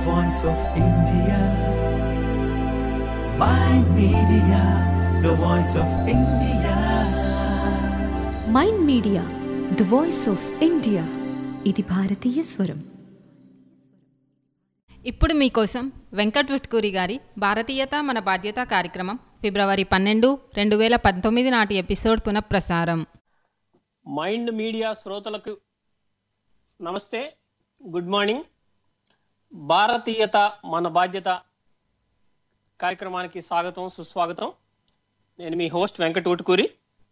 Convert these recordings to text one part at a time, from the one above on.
voice of India. My media, the voice of India. Mind media the voice of India ఇది భారతీయ స్వరం ఇప్పుడు మీకోసం వెంకట్ విట్కూరి గారి భారతీయత మన బాధ్యత కార్యక్రమం ఫిబ్రవరి పన్నెండు రెండు వేల పంతొమ్మిది నాటి ఎపిసోడ్ పునఃప్రసారం మైండ్ మీడియా శ్రోతలకు నమస్తే గుడ్ మార్నింగ్ భారతీయత మన బాధ్యత కార్యక్రమానికి స్వాగతం సుస్వాగతం నేను మీ హోస్ట్ వెంకట ఊటుకూరి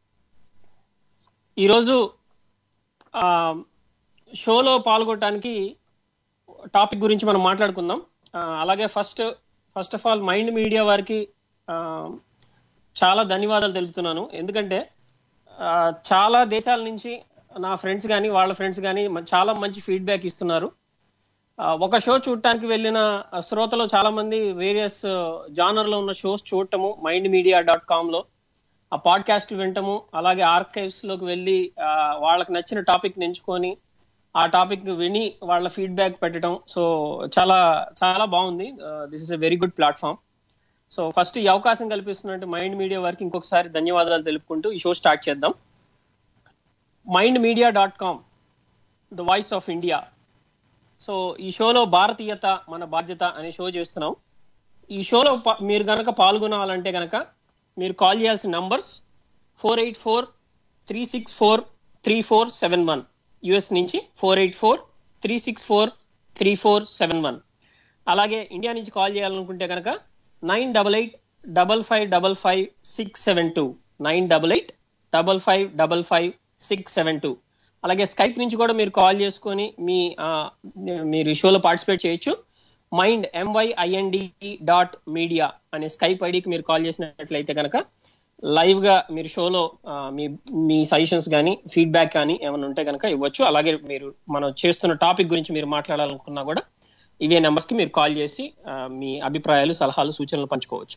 ఈరోజు ఆ, షోలో పాల్గొనడానికి టాపిక్ గురించి మనం మాట్లాడుకుందాం ఆ, అలాగే first first of all mind media వారికి ఆ, చాలా ధన్యవాదాలు తెలుపుతున్నాను ఎందుకంటే ఆ, చాలా దేశాల నుంచి నా ఫ్రెండ్స్ కానీ వాళ్ళ ఫ్రెండ్స్ కానీ చాలా మంచి ఫీడ్బ్యాక్ ఇస్తున్నారు ఆ, ఒక షో చూడటానికి వెళ్ళిన శ్రోతలు చాలా మంది వేరియస్ జానర్ లో ఉన్న షోస్ చూడటము మైండ్ మీడియా డాట్ కామ్ లో ఆ పాడ్కాస్ట్ వినటము అలాగే ఆర్కైవ్స్ లోకి వెళ్ళి ఆ, వాళ్ళకి నచ్చిన టాపిక్ ఎంచుకొని ఆ టాపిక్ విని వాళ్ళ ఫీడ్బ్యాక్ పెట్టడం సో చాలా చాలా బాగుంది this is a very good platform so first ఈ అవకాశం కల్పిస్తున్నట్టు మైండ్ మీడియా వారికి ఇంకొకసారి ధన్యవాదాలు తెలుపుకుంటూ ఈ షో స్టార్ట్ చేద్దాం mind media dot com the voice of India so ఈ షోలో భారతీయత మన బాధ్యత అనే షో చేస్తున్నాం ఈ షోలో పా- మీరు గనక పాల్గొనాలంటే గనక మీరు కాల్ చేయాల్సిన numbers four eight four three six four three four seven one US నుంచి four eight four three six four three four seven one అలాగే ఇండియా నుంచి కాల్ చేయాలనుకుంటే కనుక nine double eight double five double five six seven two nine double eight double five double five six seven two అలాగే Skype నుంచి కూడా మీరు call చేసుకొని మీ ఆ, మీరు ఈ షోలో పార్టిసిపేట్ చేయొచ్చు మైండ్ ఎంవైఐఎన్డి డాట్ మీడియా అనే స్కైప్ ఐడికి మీరు కాల్ చేసినట్లయితే కనుక లైవ్ గా మీరు షోలో ఆ, మీ మీ సజెషన్స్ కానీ ఫీడ్బ్యాక్ కానీ ఏమైనా ఉంటే కనుక ఇవ్వచ్చు అలాగే మీరు మనం చేస్తున్న టాపిక్ గురించి మీరు మాట్లాడాలనుకున్నా కూడా ఇవే నెంబర్స్ కి మీరు కాల్ చేసి ఆ, మీ అభిప్రాయాలు సలహాలు సూచనలు పంచుకోవచ్చు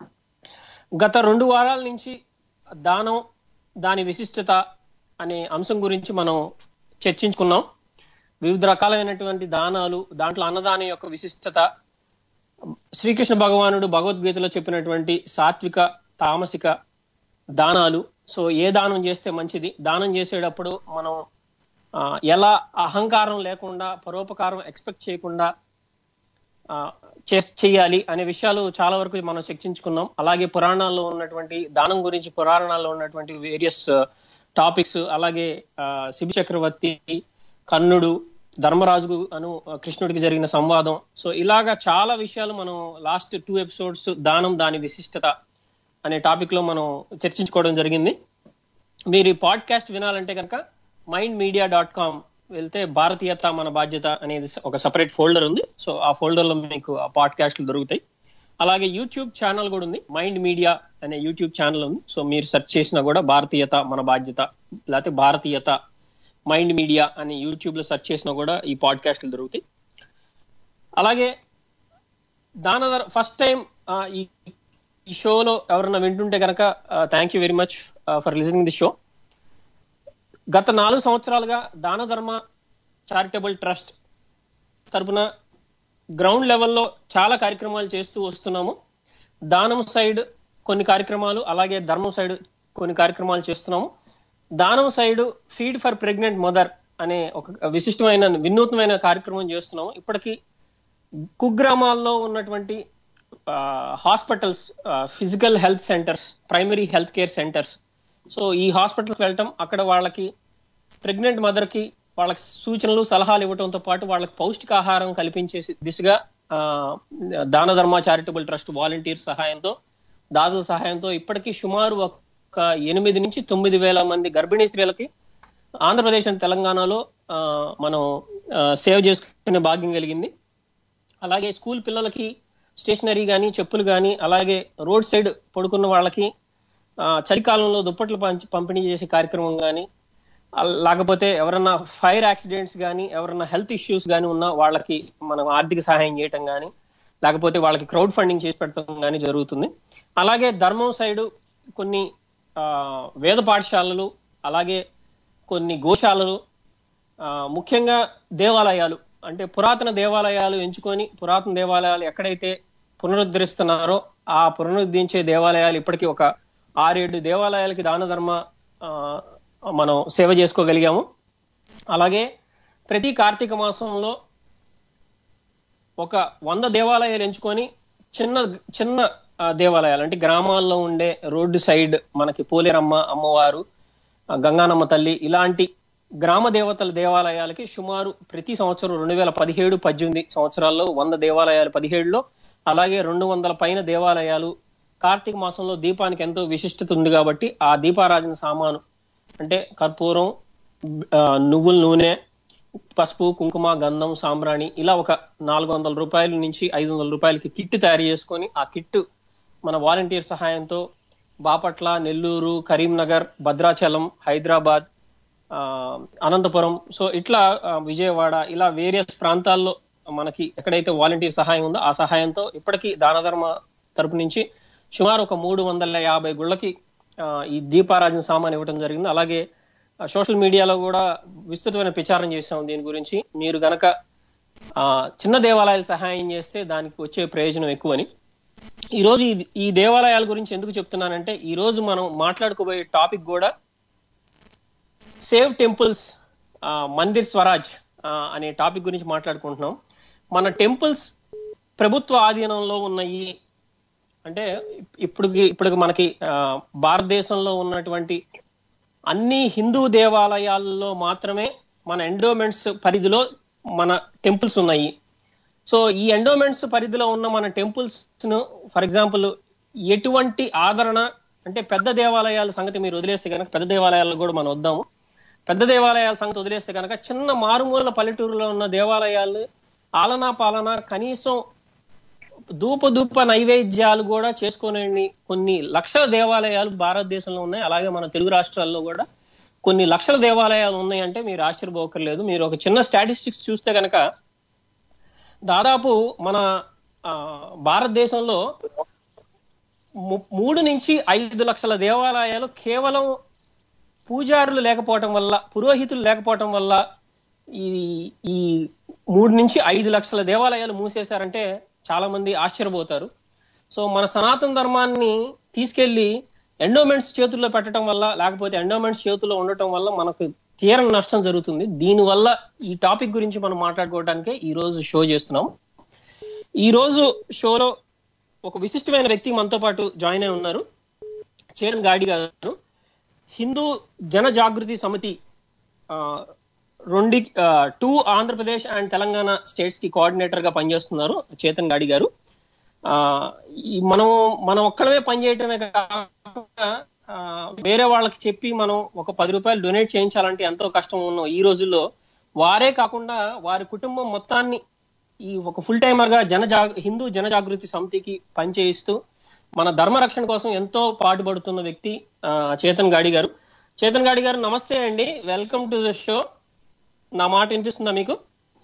గత రెండు వారాల నుంచి దానం దాని విశిష్టత అనే అంశం గురించి మనం చర్చించుకున్నాం వివిధ రకాలైనటువంటి దానాలు దాంట్లో అన్నదానం యొక్క విశిష్టత శ్రీకృష్ణ భగవానుడు భగవద్గీతలో చెప్పినటువంటి సాత్విక తామసిక దానాలు సో ఏ దానం చేస్తే మంచిది దానం చేసేటప్పుడు మనం ఆ, ఎలా అహంకారం లేకుండా పరోపకారం ఎక్స్పెక్ట్ చేయకుండా ఆ, చేస్- చేయాలి అనే విషయాలు చాలా వరకు మనం చర్చించుకున్నాం అలాగే పురాణాల్లో ఉన్నటువంటి దానం గురించి పురాణాల్లో ఉన్నటువంటి వేరియస్ టాపిక్స్ అలాగే ఆ, శిబి చక్రవర్తి కర్ణుడు ధర్మరాజు అను కృష్ణుడికి జరిగిన సంవాదం సో ఇలాగా చాలా విషయాలు మనం లాస్ట్ టూ ఎపిసోడ్స్ దానం దాని విశిష్టత అనే టాపిక్ లో మనం చర్చించుకోవడం జరిగింది మీరు ఈ పాడ్కాస్ట్ వినాలంటే కనుక మైండ్ మీడియా డాట్ కామ్ వెళ్తే భారతీయత మన బాధ్యత అనేది ఒక సపరేట్ ఫోల్డర్ ఉంది సో ఆ ఫోల్డర్ లో మీకు ఆ పాడ్కాస్ట్లు దొరుకుతాయి అలాగే యూట్యూబ్ ఛానల్ కూడా ఉంది మైండ్ మీడియా అనే యూట్యూబ్ ఛానల్ ఉంది సో మీరు సెర్చ్ చేసినా కూడా భారతీయత మన బాధ్యత లేకపోతే భారతీయత మైండ్ మీడియా అని యూట్యూబ్ లో సెర్చ్ చేసినా కూడా ఈ పాడ్కాస్ట్లు దొరుకుతాయి అలాగే దాని ఫస్ట్ టైం ఈ ఈ షోలో ఎవరన్నా వింటుంటే కనుక thank you very much for listening the show గత నాలుగు సంవత్సరాలుగా దాన ధర్మ చారిటబుల్ ట్రస్ట్ తరపున గ్రౌండ్ లెవెల్లో చాలా కార్యక్రమాలు చేస్తూ వస్తున్నాము దానం సైడ్ కొన్ని కార్యక్రమాలు అలాగే ధర్మం సైడ్ కొన్ని కార్యక్రమాలు చేస్తున్నాము దానం side feed for pregnant mother అనే ఒక విశిష్టమైన వినూత్నమైన కార్యక్రమం చేస్తున్నాము ఇప్పటికి కుగ్రామాల్లో ఉన్నటువంటి hospitals physical health centres primary health care centres so ఈ హాస్పిటల్కి వెళ్ళటం అక్కడ వాళ్ళకి ప్రెగ్నెంట్ మదర్ కి వాళ్ళకి సూచనలు సలహాలు ఇవ్వడంతో పాటు వాళ్ళకి పౌష్టికాహారం కల్పించే దిశగా ఆ, దాన ధర్మ చారిటబుల్ ట్రస్ట్ వాలంటీర్ సహాయంతో దాదుల సహాయంతో ఇప్పటికీ సుమారు ఒక ఎనిమిది నుంచి తొమ్మిది వేల మంది గర్భిణీ స్త్రీలకి ఆంధ్రప్రదేశ్ అండ్ తెలంగాణలో ఆ, మనం ఆ, సేవ్ చేసుకునే భాగ్యం కలిగింది అలాగే స్కూల్ పిల్లలకి స్టేషనరీ కానీ చెప్పులు కానీ అలాగే రోడ్ సైడ్ పడుకున్న వాళ్ళకి ఆ, చలికాలంలో దుప్పట్లు పంచి పంపిణీ చేసే కార్యక్రమం కానీ లేకపోతే ఎవరన్నా ఫైర్ యాక్సిడెంట్స్ కానీ ఎవరన్నా హెల్త్ ఇష్యూస్ కానీ ఉన్నా వాళ్ళకి మనం ఆర్థిక సహాయం చేయటం కానీ లేకపోతే వాళ్ళకి క్రౌడ్ ఫండింగ్ చేసి పెట్టడం కానీ జరుగుతుంది అలాగే ధర్మం సైడ్ కొన్ని ఆ, వేద పాఠశాలలు అలాగే కొన్ని గోశాలలు ఆ, ముఖ్యంగా దేవాలయాలు అంటే పురాతన దేవాలయాలు ఎంచుకొని పురాతన దేవాలయాలు ఎక్కడైతే పునరుద్ధరిస్తున్నారో ఆ పునరుద్ధరించే దేవాలయాలు ఇప్పటికీ ఒక ఆరేడు దేవాలయాలకి దాన ధర్మ ఆ, మనం సేవ చేసుకోగలిగాము అలాగే ప్రతి కార్తీక మాసంలో ఒక వంద దేవాలయాలు ఎంచుకొని చిన్న చిన్న ఆ, దేవాలయాలు అంటే గ్రామాల్లో ఉండే రోడ్డు సైడ్ మనకి పోలేరమ్మ అమ్మవారు ఆ, గంగానమ్మ తల్లి ఇలాంటి గ్రామ దేవతల దేవాలయాలకి సుమారు ప్రతి సంవత్సరం రెండు వేల పదిహేడు పద్దెనిమిది సంవత్సరాల్లో వంద దేవాలయాలు పదిహేడులో అలాగే రెండు వందల పైన దేవాలయాలు కార్తీక మాసంలో దీపానికి ఎంతో విశిష్టత ఉంది కాబట్టి ఆ దీపారాజన సామాను అంటే కర్పూరం ఆ, నువ్వుల నూనె పసుపు కుంకుమ గంధం సాంబ్రాణి ఇలా ఒక నాలుగు వందల రూపాయల నుంచి ఐదు వందల రూపాయలకి కిట్ తయారు చేసుకొని ఆ కిట్ మన వాలంటీర్ సహాయంతో బాపట్ల నెల్లూరు కరీంనగర్ భద్రాచలం హైదరాబాద్ ఆ, అనంతపురం సో ఇట్లా ఆ, విజయవాడ ఇలా వేరియస్ ప్రాంతాల్లో మనకి ఎక్కడైతే వాలంటీర్ సహాయం ఉందో ఆ సహాయంతో ఇప్పటికీ దాన ధర్మ తరపు నుంచి సుమారు ఒక మూడు వందల యాభై గుళ్ళకి ఆ, ఈ దీపారాజన సామాన్ ఇవ్వడం జరిగింది అలాగే ఆ, సోషల్ మీడియాలో కూడా విస్తృతమైన ప్రచారం చేశాం దీని గురించి మీరు గనక ఆ, చిన్న దేవాలయాలు సహాయం చేస్తే దానికి వచ్చే ప్రయోజనం ఎక్కువని ఈ రోజు ఈ- ఈ దేవాలయాల గురించి ఎందుకు చెప్తున్నానంటే ఈ రోజు మనం మాట్లాడుకోబోయే టాపిక్ కూడా సేవ్ టెంపుల్స్ మందిర్ స్వరాజ్ ఆ, అనే టాపిక్ గురించి మాట్లాడుకుంటున్నాం మన టెంపుల్స్ ప్రభుత్వ ఆధీనంలో ఉన్నాయి అంటే ఇప్పుడు ఇప్పుడు మనకి ఆ, భారతదేశంలో ఉన్నటువంటి అన్ని హిందూ దేవాలయాల్లో మాత్రమే మన ఎండోమెంట్స్ పరిధిలో మన టెంపుల్స్ ఉన్నాయి సో ఈ ఎండోమెంట్స్ పరిధిలో ఉన్న మన టెంపుల్స్ ను ఫర్ ఎగ్జాంపుల్ ఎటువంటి ఆదరణ అంటే పెద్ద దేవాలయాల సంగతి మీరు వదిలేస్తే కనుక పెద్ద దేవాలయాలకు కూడా మనం వద్దాము పెద్ద దేవాలయాల సంగతి వదిలేస్తే కనుక చిన్న మారుమూల పల్లెటూరులో ఉన్న దేవాలయాలు ఆలనా పాలన కనీసం ధూప ధూప నైవేద్యాలు కూడా చేసుకునే కొన్ని లక్షల దేవాలయాలు భారతదేశంలో ఉన్నాయి అలాగే మన తెలుగు రాష్ట్రాల్లో కూడా కొన్ని లక్షల దేవాలయాలు ఉన్నాయంటే మీరు ఆశ్చర్యపోకర్లేదు మీరు ఒక చిన్న స్టాటిస్టిక్స్ చూస్తే కనుక దాదాపు మన ఆ, భారతదేశంలో ము- మూడు నుంచి ఐదు లక్షల దేవాలయాలు కేవలం పూజారులు లేకపోవటం వల్ల పురోహితులు లేకపోవటం వల్ల ఈ ఈ మూడు నుంచి ఐదు లక్షల దేవాలయాలు మూసేశారంటే చాలా మంది ఆశ్చర్యపోతారు సో మన సనాతన ధర్మాన్ని తీసుకెళ్లి ఎండోమెంట్స్ చేతుల్లో పెట్టడం వల్ల లేకపోతే ఎండోమెంట్స్ చేతుల్లో ఉండటం వల్ల మనకు తీరని నష్టం జరుగుతుంది దీనివల్ల ఈ టాపిక్ గురించి మనం మాట్లాడుకోవడానికే ఈ రోజు షో చేస్తున్నాం ఈ రోజు షోలో ఒక విశిష్టమైన వ్యక్తి మనతో పాటు జాయిన్ అయి ఉన్నారు చేరన్ గాడి గారు హిందూ జన జాగృతి సమితి ఆ, రెండి to Andhra Pradesh and Telangana states కి కోఆర్డినేటర్ గా పనిచేస్తున్నారు చేతన్ గాడి గారు ఆ ఈ మనం మనం ఒక్కడమే పనిచేయటమే కాకుండా ఆ, వేరే వాళ్ళకి చెప్పి మనం ఒక పది రూపాయలు డొనేట్ చేయించాలంటే ఎంతో కష్టం ఉన్న ఈ రోజుల్లో వారే కాకుండా వారి కుటుంబం మొత్తాన్ని ఈ ఒక ఫుల్ టైమర్ గా జన జా హిందూ జన జాగృతి సమితికి పనిచేయిస్తూ మన ధర్మ రక్షణ కోసం ఎంతో పాటుపడుతున్న వ్యక్తి ఆ, చేతన్ గాడి గారు చేతన్ గాడి గారు నమస్తే అండి వెల్కమ్ టు ద షో నా మాట వినిపిస్తుందా మీకు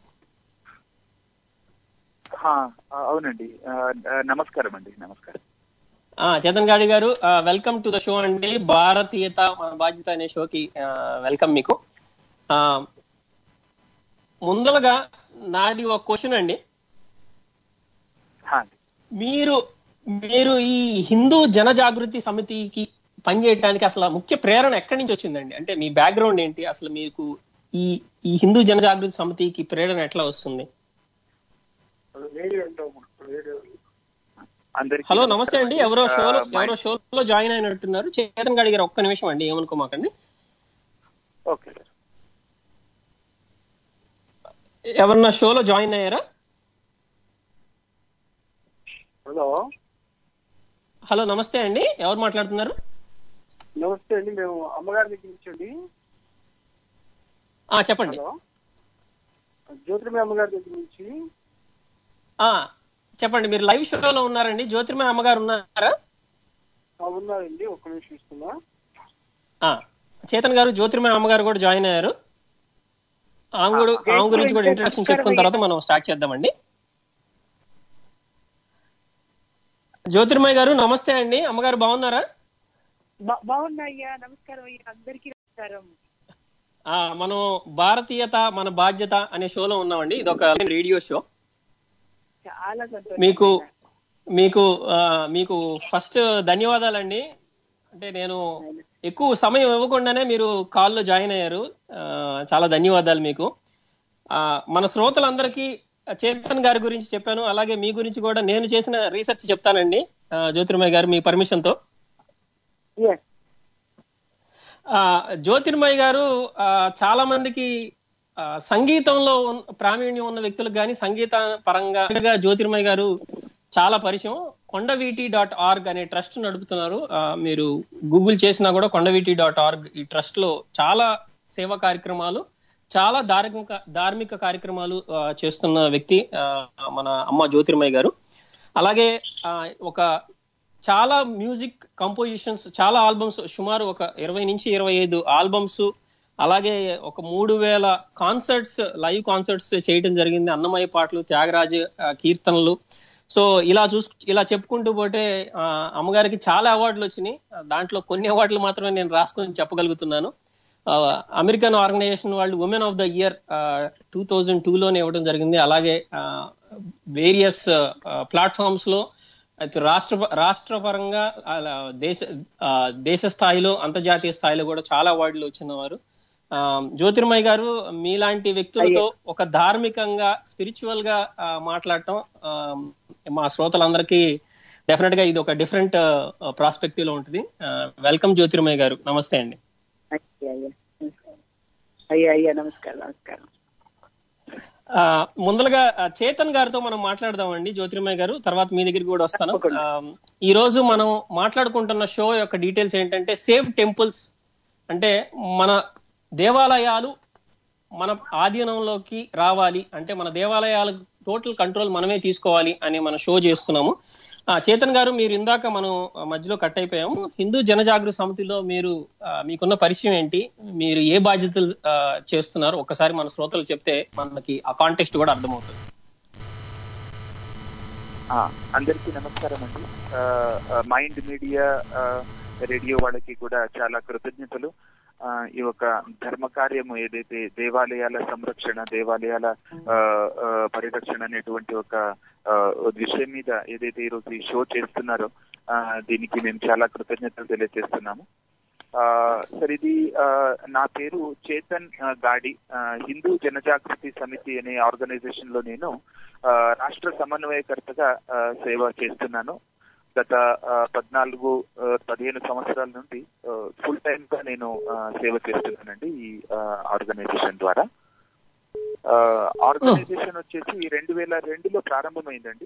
హా, అవునండి ఆ, ఆ, నమస్కారం అండి నమస్కారం ఆ చేతన్ గాడి గారు వెల్కమ్ టు ద షో అండి భారతీయత మన బాధ్యత అనే షోకి వెల్కమ్ మీకు ఆ, ముందరగా నాది ఒక క్వశ్చన్ అండి హా, మీరు మీరు ఈ హిందూ జన జాగృతి సమితికి పనిచేయడానికి అసలు ముఖ్య ప్రేరణ ఎక్కడి నుంచి వచ్చిందండి అంటే మీ బ్యాక్గ్రౌండ్ ఏంటి అసలు మీకు ఈ ఈ హిందూ జన జాగృతి సమితికి ప్రేరణ ఎట్లా వస్తుంది అందరికీ హలో నమస్తే అండి ఎవరో ఆ, షోలో మై- ఎవరో షోలో జాయిన్ అయినట్టున్నారు చేతన్ గాడి గారు ఒక్క నిమిషం అండి ఏమనుకోమాకండి ఓకే సార్ ఎవరన్నా షోలో జాయిన్ అయ్యారా హలో హలో నమస్తే అండి ఎవరు మాట్లాడుతున్నారు నమస్తే అండి మేము అమ్మగారి దగ్గర నుంచి అండి ఆ చెప్పండి హలో జ్యోతిర్మయ అమ్మగారి దగ్గర నుంచి ఆ చెప్పండి మీరు లైవ్ షోలో ఉన్నారండి జ్యోతిర్మయ అమ్మగారు ఉన్నారా ఆ, ఉన్నారండి ఒక్క నిమిషం ఇస్తున్నా ఆ చేతన్ గారు జ్యోతిర్మయ అమ్మగారు కూడా జాయిన్ అయ్యారు ఆమె కూడా ఆమె గురించి కూడా ఇంట్రడక్షన్ చెప్పుకున్న తర్వాత మనం స్టార్ట్ చేద్దామండి జ్యోతిర్మయ గారు నమస్తే అండి అమ్మగారు బాగున్నారా బా- బాగున్నా అయ్యా నమస్కారం అయ్యా అందరికీ నమస్కారం ఆ, మనం భారతీయత మన బాధ్యత అనే షోలో ఉన్నామండి ఇది ఒక రేడియో షో చాలా సంతోషం మీకు మీకు ఆ, మీకు ఫస్ట్ ధన్యవాదాలండి అంటే నేను ఎక్కువ సమయం ఇవ్వకుండానే మీరు కాల్లో జాయిన్ అయ్యారు ఆ, చాలా ధన్యవాదాలు మీకు ఆ, మన శ్రోతలందరికీ చేతన్ గారి గురించి చెప్పాను అలాగే మీ గురించి కూడా నేను చేసిన రీసెర్చ్ చెప్తానండి ఆ, జ్యోతిర్మయ్య గారు మీ పర్మిషన్ తో Yes. ఆ, జ్యోతిర్మయ్య గారు ఆ, చాలా మందికి ఆ, సంగీతంలో ఉన్న- ప్రావీణ్యం ఉన్న వ్యక్తులకు కానీ సంగీత పరంగా జ్యోతిర్మయ్య గారు చాలా పరిచయం కొండవీటి డాట్ ఆర్గ్ అనే ట్రస్ట్ నడుపుతున్నారు ఆ, మీరు గూగుల్ చేసినా కూడా కొండవీటి డాట్ ఆర్గ్ ఈ ట్రస్ట్ లో చాలా సేవా కార్యక్రమాలు చాలా ధార్మిక ధార్మిక కార్యక్రమాలు ఆ, చేస్తున్న వ్యక్తి ఆ, మన అమ్మ జ్యోతిర్మయ్య గారు అలాగే ఆ, ఒక చాలా మ్యూజిక్ కంపోజిషన్స్ చాలా ఆల్బమ్స్ సుమారు ఒక ఇరవై నుంచి ఇరవై ఐదు ఆల్బమ్స్ అలాగే ఒక మూడు వేల కాన్సర్ట్స్ లైవ్ కాన్సర్ట్స్ చేయడం జరిగింది అన్నమయ్య పాటలు త్యాగరాజ ఆ, కీర్తనలు సో ఇలా చూసు ఇలా చెప్పుకుంటూ పోతే ఆ, అమ్మగారికి చాలా అవార్డులు వచ్చినాయి దాంట్లో కొన్ని అవార్డులు మాత్రమే నేను రాసుకొని చెప్పగలుగుతున్నాను ఆ, అమెరికన్ ఆర్గనైజేషన్ వాళ్ళు woman of the year two thousand లోనే ఇవ్వడం జరిగింది అలాగే వేరియస్ ప్లాట్ఫామ్స్ లో అయితే రాష్ట్ర రాష్ట్ర పరంగా అలా దేశ ఆ, దేశ స్థాయిలో అంతర్జాతీయ స్థాయిలో కూడా చాలా అవార్డులు వచ్చిన వారు ఆ, జ్యోతిర్మయ్య గారు మీలాంటి వ్యక్తులతో ఒక ధార్మికంగా స్పిరిచువల్ గా ఆ, మాట్లాడటం ఆ, మా శ్రోతలందరికీ డెఫినెట్ గా ఇది ఒక డిఫరెంట్ ప్రాస్పెక్టివ్ లో ఉంటుంది వెల్కమ్ జ్యోతిర్మయ్య గారు నమస్తే అండి అయ్యా అయ్యా నమస్కారం. అయ్యా అయ్యా నమస్కారం నమస్కారం ఆ, ముందరగా ఆ, చేతన్ గారితో మనం మాట్లాడదామండి జ్యోతిర్మయ్య గారు తర్వాత మీ దగ్గరికి కూడా వస్తాను తప్పకుండా. ఆ, ఈ రోజు మనం మాట్లాడుకుంటున్న షో యొక్క డీటెయిల్స్ ఏంటంటే సేఫ్ టెంపుల్స్ అంటే మన దేవాలయాలు మన ఆధీనంలోకి రావాలి అంటే మన దేవాలయాల టోటల్ కంట్రోల్ మనమే తీసుకోవాలి అని మన షో చేస్తున్నాము ఆ, చేతన్ గారు మీరు ఇందాక మనం ఆ, మధ్యలో కట్ అయిపోయాము హిందూ జనజాగృతి సమితిలో మీరు ఆ, మీకున్న పరిచయం ఏంటి మీరు ఏ బాధ్యతలు ఆ, చేస్తున్నారు ఒక్కసారి మన శ్రోతలు చెప్తే మనకి ఆ కాంటెక్స్ట్ కూడా అర్థమవుతుంది ఆ, అందరికీ నమస్కారం అండి ఆ, ఆ, మైండ్ మీడియా ఆ, రేడియో వాళ్ళకి కూడా చాలా కృతజ్ఞతలు ఆ, ఈ ఒక ధర్మ కార్యము ఏదైతే దేవాలయాల సంరక్షణ దేవాలయాల ఆ, ఆ, పరిరక్షణ అనేటువంటి ఒక ఆ, విషయం మీద ఏదైతే ఈరోజు ఈ షో చేస్తున్నారో ఆ, దీనికి మేము చాలా కృతజ్ఞతలు తెలియజేస్తున్నాము ఆ, సార్ ఇది ఆ, నా పేరు చేతన్ ఆ, గాడి ఆ, హిందూ జనజాగృతి సమితి అనే ఆర్గనైజేషన్ లో నేను ఆ, రాష్ట్ర సమన్వయకర్తగా ఆ, సేవ చేస్తున్నాను గత ఆ, పద్నాలుగు ఆ, పదిహేను సంవత్సరాల నుండి ఫుల్ టైమ్ గా నేను ఆ, సేవ చేస్తున్నానండి ఈ ఆర్గనైజేషన్ ద్వారా ఆ, ఆర్గనైజేషన్ వచ్చేసి రెండు వేల రెండులో ప్రారంభమైందండి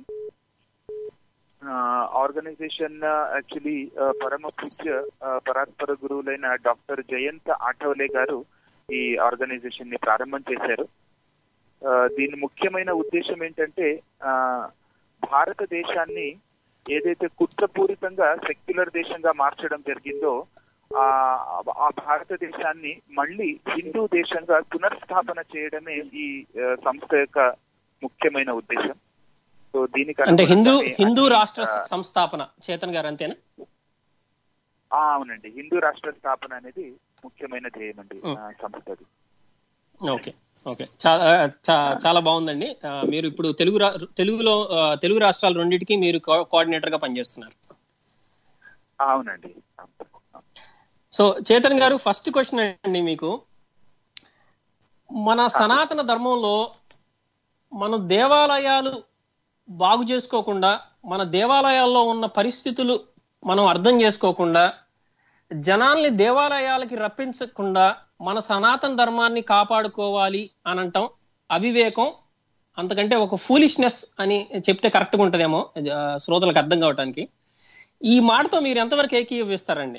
ఆర్గనైజేషన్ యాక్చువల్లీ పరమ పూజ్య ఆ, పరాత్పర గురువులైన డాక్టర్ జయంత్ ఆఠవలే గారు ఈ ఆర్గనైజేషన్ ని ప్రారంభం చేశారు ఆ, దీని ముఖ్యమైన ఉద్దేశం ఏంటంటే ఆ, భారతదేశాన్ని ఏదైతే కుట్రపూరితంగా సెక్యులర్ దేశంగా మార్చడం జరిగిందో ఆ ఆ భారతదేశాన్ని మళ్ళీ హిందూ దేశంగా పునర్స్థాపన చేయడమే ఈ ఆ, సంస్థ యొక్క ముఖ్యమైన ఉద్దేశం సో దీనికి అంటే హిందూ అనుగుణంగానే హిందూ అన్ని, రాష్ట్ర ఆ, సంస్థాపన చేతన్ గారు అంతేనా ఆ, అవునండి హిందూ రాష్ట్ర స్థాపన అనేది ముఖ్యమైన ధ్యేయం అండి ఉం. ఆ, సంస్థది ఓకే ఓకే చాలా చా- చాలా బాగుందండి ఆ, మీరు ఇప్పుడు తెలుగు రా- తెలుగులో ఆ, తెలుగు రాష్ట్రాల రెండింటికి మీరు కో- కోఆర్డినేటర్ గా పనిచేస్తున్నారు ఆ, అవునండి సో చేతన్ గారు ఫస్ట్ క్వశ్చన్ అండి మీకు మన సనాతన ధర్మంలో మన దేవాలయాలు బాగు చేసుకోకుండా మన దేవాలయాల్లో ఉన్న పరిస్థితులు మనం అర్థం చేసుకోకుండా జనాల్ని దేవాలయాలకి రప్పించకుండా మన సనాతన ధర్మాన్ని కాపాడుకోవాలి అని అంటాం అవివేకం అంతకంటే ఒక ఫూలిష్నెస్ అని చెప్తే కరెక్ట్గా ఉంటుందేమో ఆ, శ్రోతలకు అర్థం కావటానికి ఈ మాటతో మీరు ఎంతవరకు ఏకీభవిస్తారండి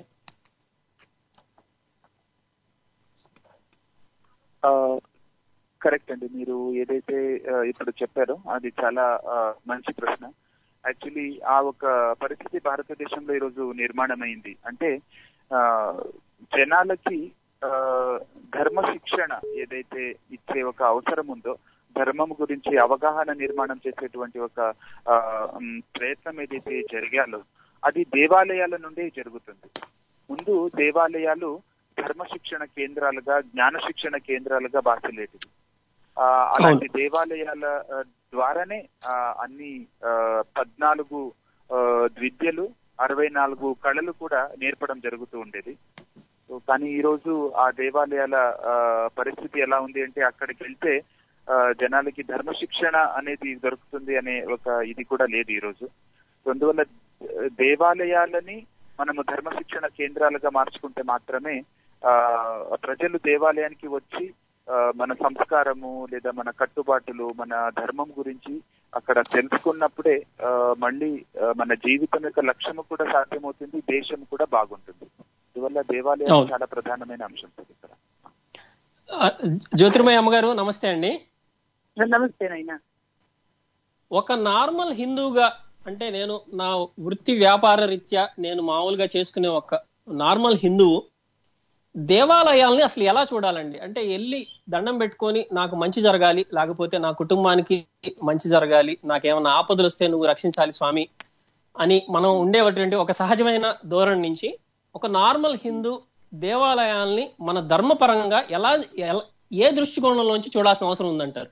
కరెక్ట్ అండి మీరు ఏదైతే ఆ, ఇప్పుడు చెప్పారో అది చాలా ఆ, మంచి ప్రశ్న యాక్చువల్లీ ఆ ఒక పరిస్థితి భారతదేశంలో ఈరోజు నిర్మాణమైంది అంటే ఆ, జనాలకి ఆ, ధర్మ శిక్షణ ఏదైతే ఇచ్చే ఒక అవసరం ఉందో ధర్మం గురించి అవగాహన నిర్మాణం చేసేటువంటి ఒక ఆ, ఉమ్, ప్రయత్నం ఏదైతే జరిగాలో అది దేవాలయాల నుండే జరుగుతుంది ముందు దేవాలయాలు ధర్మ శిక్షణ కేంద్రాలుగా జ్ఞాన శిక్షణ కేంద్రాలుగా బాసిల్లేటివి ఆ, అలాంటి దేవాలయాల ఆ, ద్వారానే ఆ, అన్ని ఆ, పద్నాలుగు ఆ, విద్యలు అరవై నాలుగు కళలు కూడా నేర్పడం జరుగుతూ ఉండేది సో, కానీ ఈ రోజు ఆ దేవాలయాల ఆ, పరిస్థితి ఎలా ఉంది అంటే అక్కడికి వెళ్తే ఆ, జనాలకి ధర్మ శిక్షణ అనేది దొరుకుతుంది అనే ఒక ఇది కూడా లేదు ఈ రోజు సో, అందువల్ల ఆ, దేవాలయాలని మనము ధర్మ శిక్షణ కేంద్రాలుగా మార్చుకుంటే మాత్రమే ఆ ప్రజలు దేవాలయానికి వచ్చి ఆ, మన సంస్కారము లేదా మన కట్టుబాటులు మన ధర్మం గురించి అక్కడ తెలుసుకున్నప్పుడే ఆ, మళ్ళీ ఆ, మన జీవితం యొక్క లక్ష్యము కూడా సాధ్యమవుతుంది దేశం కూడా బాగుంటుంది అందువల్ల దేవాలయం అవును. చాలా ప్రధానమైన అంశం సార్ ఇక్కడ ఆ, జ్యోతిర్మయ అమ్మగారు నమస్తే అండి నమస్తే నాయన ఒక నార్మల్ హిందూగా అంటే నేను నా వృత్తి వ్యాపార రీత్యా నేను మామూలుగా చేసుకునే ఒక నార్మల్ హిందువు దేవాలయాల్ని అసలు ఎలా చూడాలండి అంటే వెళ్ళి దండం పెట్టుకొని నాకు మంచి జరగాలి లేకపోతే నా కుటుంబానికి మంచి జరగాలి నాకేమైనా ఆపదలు వస్తే నువ్వు రక్షించాలి స్వామి అని మనం ఉండేటువంటి ఒక సహజమైన ధోరణి నుంచి ఒక నార్మల్ హిందూ దేవాలయాల్ని మన ధర్మపరంగా ఎలా ఎలా- ఏ దృష్టికోణంలోంచి చూడాల్సిన అవసరం ఉందంటారు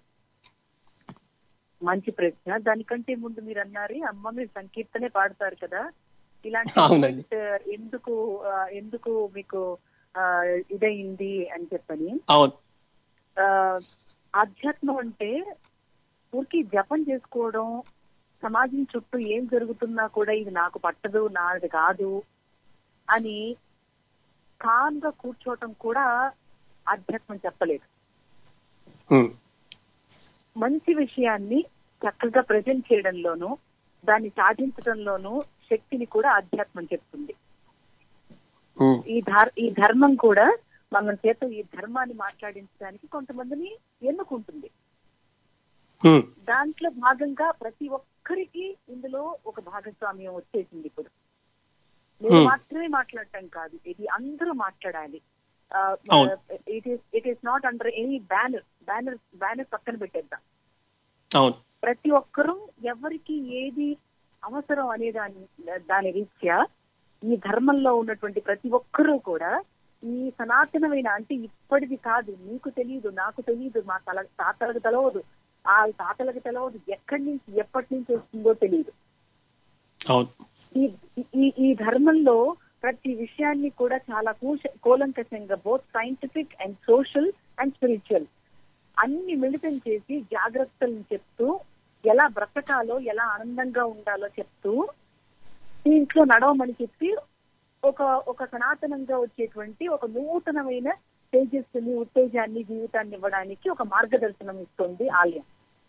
మంచి ప్రశ్న దానికంటే ముందు మీరు అన్నారు అమ్మ మీరు సంకీర్తనే పాడతారు కదా ఇలాంటి అవునండి. moment ఎందుకు ఆ, ఎందుకు మీకు ఆ, ఇదయింది అని చెప్పని అవును ఆ, ఆధ్యాత్మం అంటే ఊరికి జపం చేసుకోవడం సమాజం చుట్టూ ఏం జరుగుతున్నా కూడా ఇది నాకు పట్టదు నాది కాదు అని కామ్ గా కూర్చోవటం కూడా ఆధ్యాత్మం చెప్పలేదు హ్మ్. మంచి విషయాన్ని చక్కగా ప్రజెంట్ చేయడంలోనూ దాన్ని సాధించడంలోనూ శక్తిని కూడా ఆధ్యాత్మం చెప్తుంది హ్మ్. ఈ ధర్ ఈ ధర్మం కూడా మన చేత ఈ ధర్మాన్ని మాట్లాడించడానికి కొంతమందిని ఎన్నుకుంటుంది హ్మ్. దాంట్లో భాగంగా ప్రతి ఒక్కరికి ఇందులో ఒక భాగస్వామ్యం వచ్చేసింది ఇప్పుడు నేను Hmm. మాత్రమే మాట్లాడటం కాదు ఇది అందరూ మాట్లాడాలి అవును. It is it is not under any banner banner banner పక్కన పెట్టేద్దాం అవును ప్రతి ఒక్కరూ ఎవరికి ఏది అవసరం అనే దాని దాని రీత్యా ఈ ధర్మంలో ఉన్నటువంటి ప్రతి ఒక్కరూ కూడా ఈ సనాతనమైన అంటే ఇప్పటిది కాదు నీకు తెలియదు నాకు తెలియదు మా తల తాతలకు తెలవదు ఆ తాతలకు తెలవదు ఎక్కడి నుంచి ఎప్పటి నుంచి వస్తుందో తెలియదు అవును ఈ ఈ ఈ ధర్మంలో ప్రతి విషయాన్ని కూడా చాలా కూశ కూలంకషంగా both scientific and social and spiritual అన్ని మిళితం చేసి జాగ్రత్తలను చెప్తూ ఎలా బ్రతకాలో ఎలా ఆనందంగా ఉండాలో చెప్తూ దీంట్లో నడవమని చెప్పి ఒక ఒక సనాతనంగా వచ్చేటువంటి ఒక నూతనమైన తేజస్సుని ఉత్తేజాన్ని జీవితాన్ని ఇవ్వడానికి ఒక మార్గదర్శనం ఇస్తుంది ఆలయం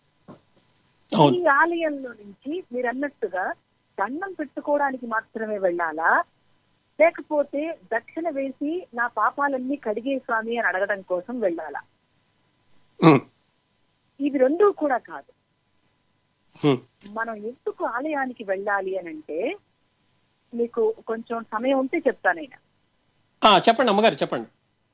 అవును ఈ ఆలయంలో నుంచి మీరు అన్నట్టుగా దండం పెట్టుకోవడానికి మాత్రమే వెళ్ళాలా లేకపోతే దక్షిణ వేసి నా పాపాలన్నీ కడిగే స్వామి అని అడగడం కోసం వెళ్ళాలా హ్మ్. ఇవి రెండూ కూడా కాదు హ్మ్. మనం ఎందుకు ఆలయానికి వెళ్ళాలి అని అంటే మీకు కొంచెం సమయం ఉంటే చెప్తానైనా ఆ, చెప్పండి అమ్మగారు చెప్పండి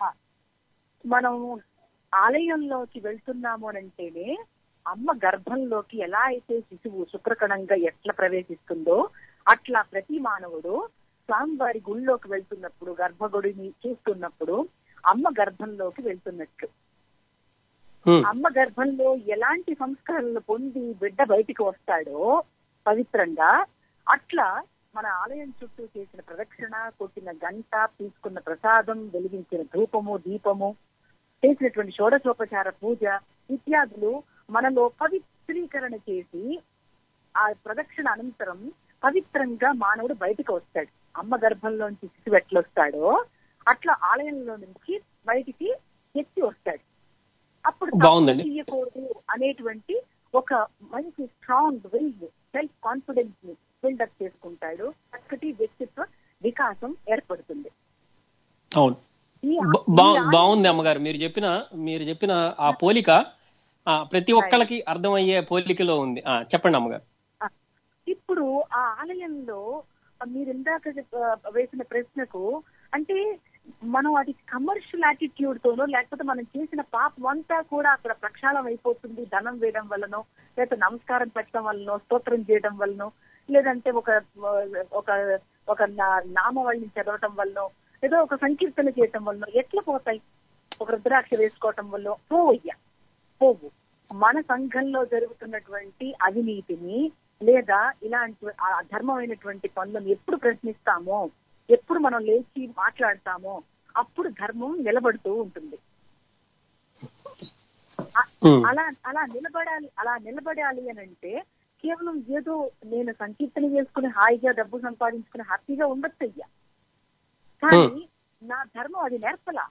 మనం ఆలయంలోకి వెళ్తున్నాము అని అంటేనే అమ్మ గర్భంలోకి ఎలా అయితే శిశువు శుక్రకణంగా ఎట్లా ప్రవేశిస్తుందో అట్లా ప్రతి మానవుడు స్వామివారి గుళ్ళోకి వెళ్తున్నప్పుడు గర్భగుడిని చూస్తున్నప్పుడు అమ్మ గర్భంలోకి వెళ్తున్నట్లు హ్మ్. అమ్మ గర్భంలో ఎలాంటి సంస్కారాలు పొంది బిడ్డ బయటికి వస్తాడో పవిత్రంగా అట్లా మన ఆలయం చుట్టూ చేసిన ప్రదక్షిణ కొట్టిన గంట తీసుకున్న ప్రసాదం వెలిగించిన ధూపము దీపము చేసినటువంటి షోడశోపచార పూజ ఇత్యాదులు మనలో పవిత్రీకరణ చేసి ఆ ప్రదక్షిణ అనంతరం పవిత్రంగా మానవుడు బయటకు వస్తాడు అమ్మ గర్భంలోంచి శిశువు ఎట్లొస్తాడో అట్లా ఆలయంలో నుంచి బయటికి ఎత్తి వస్తాడు అప్పుడు తప్పు బాగుందండి. చేయకూడదు అనేటువంటి ఒక మంచి స్ట్రాంగ్ విల్ సెల్ఫ్ కాన్ఫిడెన్స్ ని బిల్డప్ చేసుకుంటాడు చక్కటి వ్యక్తిత్వ వికాసం ఏర్పడుతుంది అవును ఈ ఆ- బా- బా- ఈ ఆలయం- బాగుంది అమ్మగారు మీరు చెప్పిన మీరు చెప్పిన ఆ పోలిక ఆ, ప్రతి ఒక్కళ్ళకి అర్థమయ్యే పోలికలో ఉంది ఆ, చెప్పండి అమ్మగారు ఇప్పుడు ఆ ఆలయంలో మీరు ఇందాక చెప్ప- వేసిన ప్రశ్నకు అంటే మనం అది కమర్షియల్ యాటిట్యూడ్ తోనో లేకపోతే మనం చేసిన పాపం అంతా కూడా అక్కడ ప్రక్షాళన అయిపోతుంది ధనం వేయడం వల్లనో లేకపోతే నమస్కారం పెట్టడం వల్లనో స్తోత్రం చేయడం వల్లనో లేదంటే ఒక ఒక ఒక నా- నామవళిని చదవటం వల్లనో ఏదో ఒక సంకీర్తన చేయటం వల్ల ఎట్లా పోతాయి ఒక రుద్రాక్ష వేసుకోవటం వల్ల పోవయ్యా పోవు మన సంఘంలో జరుగుతున్నటువంటి అవినీతిని లేదా ఇలాంటి ఆ ధర్మమైనటువంటి పనులను ఎప్పుడు ప్రశ్నిస్తామో ఎప్పుడు మనం లేచి మాట్లాడతామో అప్పుడు ధర్మం నిలబడుతూ ఉంటుంది అ- Hmm. అలా అలా నిలబడాలి అలా నిలబడాలి అని అంటే కేవలం ఏదో నేను సంకీర్తన చేసుకుని హాయిగా డబ్బు సంపాదించుకుని హ్యాపీగా ఉండొచ్చు అయ్యా కానీ నా ధర్మం అది నేర్పలా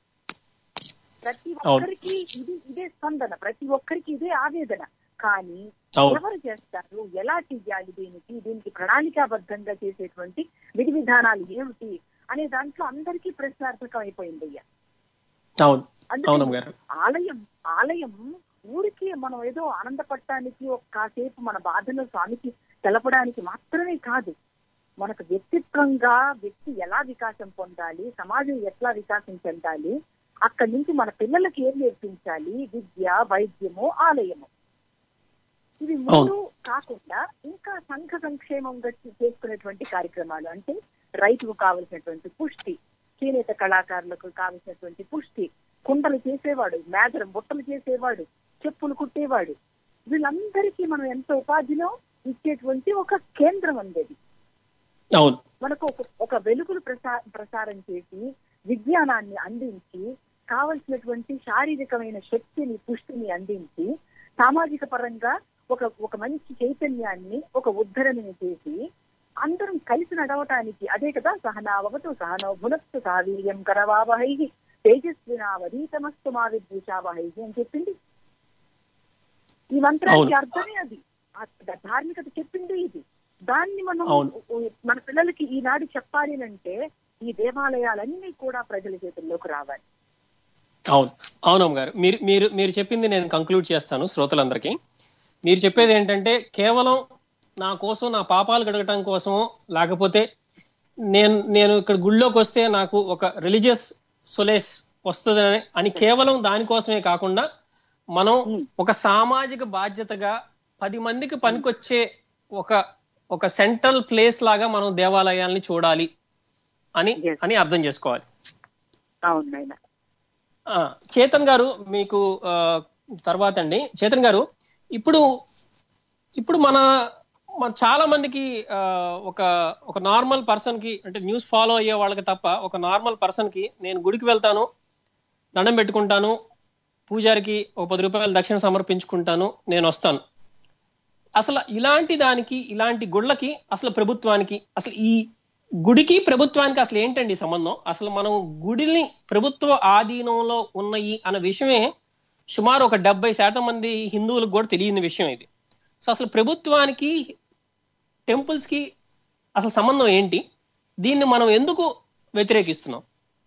ప్రతి ఒక్కరికి ఇది ఇదే స్పందన ప్రతి ఒక్కరికి ఇదే ఆవేదన కానీ అవును. ఎవరు చేస్తారు ఎలా చెయ్యాలి దీనికి దీనికి ప్రణాళికాబద్ధంగా చేసేటువంటి విధి విధానాలు ఏమిటి అనే దాంట్లో అందరికీ ప్రశ్నార్థకం అయిపోయింది అయ్యా అవును అందుకని అవునమ్మ గారు ఆలయం ఆలయం ఊరికే మనం ఏదో ఆనందపడటానికి ఒక కాసేపు మన బాధను స్వామికి తెలపడానికి మాత్రమే కాదు మనకు వ్యక్తిత్వంగా వ్యక్తి ఎలా వికాసం పొందాలి సమాజం ఎట్లా వికాసం చెందాలి అక్కడి నుంచి మన పిల్లలకి ఏం నేర్పించాలి విద్య వైద్యము ఆలయము ఇవి మూడు కాకుండా ఇంకా సంఘ సంక్షేమంగా చేసుకునేటువంటి కార్యక్రమాలు అంటే రైతుకు కావలసినటువంటి పుష్టి చేనేత కళాకారులకు కావలసినటువంటి పుష్టి కుండలు చేసేవాడు మేదరం బుట్టలు చేసేవాడు చెప్పులు కుట్టేవాడు వీళ్ళందరికీ మనం ఎంత ఉపాధిలో ఇచ్చేటువంటి ఒక కేంద్రం అందేది అవును మనకు ఒక ఒక వెలుగులు ప్రసా ప్రసారం చేసి విజ్ఞానాన్ని అందించి కావలసినటువంటి శారీరకమైన శక్తిని పుష్టిని అందించి సామాజిక పరంగా ఒక ఒక మంచి చైతన్యాన్ని ఒక ఉద్ధరణని చేసి అందరం కలిసి నడవటానికి అదే కదా సహనావతు సహనో భునస్తు సావీర్యం కరవావహై తేజస్వినావధీతమస్తు మా విద్యుషావహై అని చెప్పింది ఈ మంత్రానికి అవును. అర్థమే అది ఆ ధార్మికత చెప్పింది ఇది దాన్ని మనం అవును. మన పిల్లలకి ఈనాడు చెప్పాలి అంటే ఈ దేవాలయాలన్నీ కూడా ప్రజల చేతుల్లోకి రావాలి అవును అవునమ్మ గారు మీరు మీరు మీరు చెప్పింది నేను కంక్లూడ్ చేస్తాను శ్రోతలందరికీ మీరు చెప్పేది ఏంటంటే కేవలం నా కోసం నా పాపాలు గడగటం కోసం లేకపోతే నేను నేను ఇక్కడ గుళ్ళోకి వస్తే నాకు ఒక రిలీజియస్ సొలేస్ వస్తుందని అని కేవలం దానికోసమే కాకుండా మనం ఒక సామాజిక బాధ్యతగా పది మందికి పనికొచ్చే ఒక ఒక సెంట్రల్ ప్లేస్ లాగా మనం దేవాలయాల్ని చూడాలి అని Yes. అని అర్థం చేసుకోవాలి అవును నాయన ఆ, చేతన్ గారు మీకు ఆ, తర్వాత అండి చేతన్ గారు ఇప్పుడు ఇప్పుడు మన మన చాలా మందికి ఆ, ఒక ఒక నార్మల్ పర్సన్ కి అంటే న్యూస్ ఫాలో అయ్యే వాళ్ళకి తప్ప ఒక నార్మల్ పర్సన్ కి నేను గుడికి వెళ్తాను దండం పెట్టుకుంటాను పూజారికి ఒక పది రూపాయలు దక్షిణ సమర్పించుకుంటాను నేను వస్తాను అసలు ఇలాంటి దానికి ఇలాంటి గుళ్ళకి అసలు ప్రభుత్వానికి అసలు ఈ గుడికి ప్రభుత్వానికి అసలు ఏంటండి సంబంధం అసలు మనం గుడిని ప్రభుత్వ ఆధీనంలో ఉన్నాయి అన్న విషయమే సుమారు ఒక డెబ్బై శాతం మంది హిందువులకు కూడా తెలియని విషయం ఇది సో అసలు ప్రభుత్వానికి టెంపుల్స్ కి అసలు సంబంధం ఏంటి దీన్ని మనం ఎందుకు వ్యతిరేకిస్తున్నాం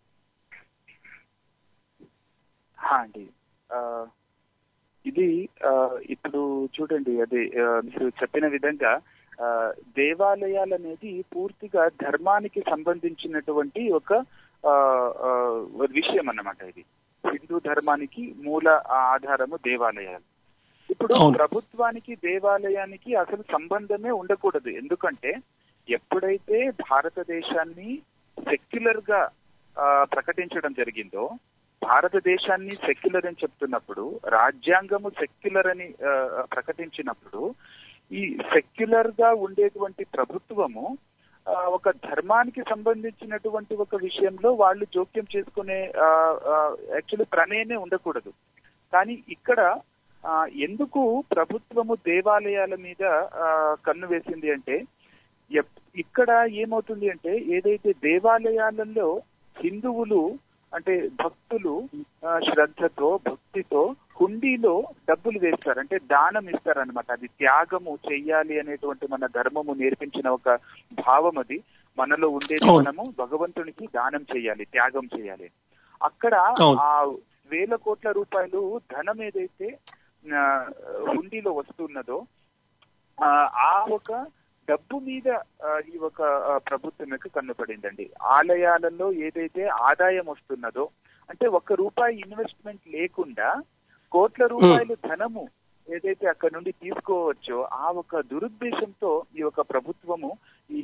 హా అండి ఆ, ఇది ఆ, ఇప్పుడు చూడండి అది ఆ, మీరు చెప్పిన విధంగా ఆ, దేవాలయాలు అనేది పూర్తిగా ధర్మానికి సంబంధించినటువంటి ఒక ఆ, ఆ, విషయం అన్నమాట ఇది హిందూ ధర్మానికి మూల ఆధారము దేవాలయాలు ఇప్పుడు అవును. ప్రభుత్వానికి దేవాలయానికి అసలు సంబంధమే ఉండకూడదు ఎందుకంటే ఎప్పుడైతే భారతదేశాన్ని సెక్యులర్ గా ఆ, ప్రకటించడం జరిగిందో భారతదేశాన్ని సెక్యులర్ అని చెప్తున్నప్పుడు రాజ్యాంగము సెక్యులర్ అని ఆ, ప్రకటించినప్పుడు ఈ సెక్యులర్ గా ఉండేటువంటి ప్రభుత్వము ఆ, ఒక ధర్మానికి సంబంధించినటువంటి ఒక విషయంలో వాళ్ళు జోక్యం చేసుకునే యాక్చువల్లీ ప్రమేయమే ఉండకూడదు కానీ ఇక్కడ ఆ, ఎందుకు ప్రభుత్వము దేవాలయాల మీద ఆ, కన్ను వేసింది అంటే ఎప్- ఇక్కడ ఏమవుతుంది అంటే ఏదైతే దేవాలయాలలో హిందువులు అంటే భక్తులు ఆ, శ్రద్ధతో భక్తితో హుండీలో డబ్బులు వేస్తారు అంటే దానం ఇస్తారనమాట అది త్యాగము చెయ్యాలి అనేటువంటి మన ధర్మము నేర్పించిన ఒక భావం అది మనలో ఉండేది అవును. మనము భగవంతునికి దానం చేయాలి త్యాగం చేయాలి అక్కడ అవును. ఆ వేల కోట్ల రూపాయలు ధనం ఏదైతే ఆ, హుండీలో వస్తున్నదో ఆ, ఆ ఒక డబ్బు మీద ఆ, ఈ ఒక ఆ, ప్రభుత్వం యొక్క కన్నుపడిందండి ఆలయాలలో ఏదైతే ఆదాయం వస్తున్నదో అంటే ఒక్క రూపాయి ఇన్వెస్ట్మెంట్ లేకుండా కోట్ల రూపాయలు ధనము ఏదైతే అక్కడ నుండి తీసుకోవచ్చో ఆ ఒక దురుద్దేశంతో ఈ యొక్క ప్రభుత్వము ఈ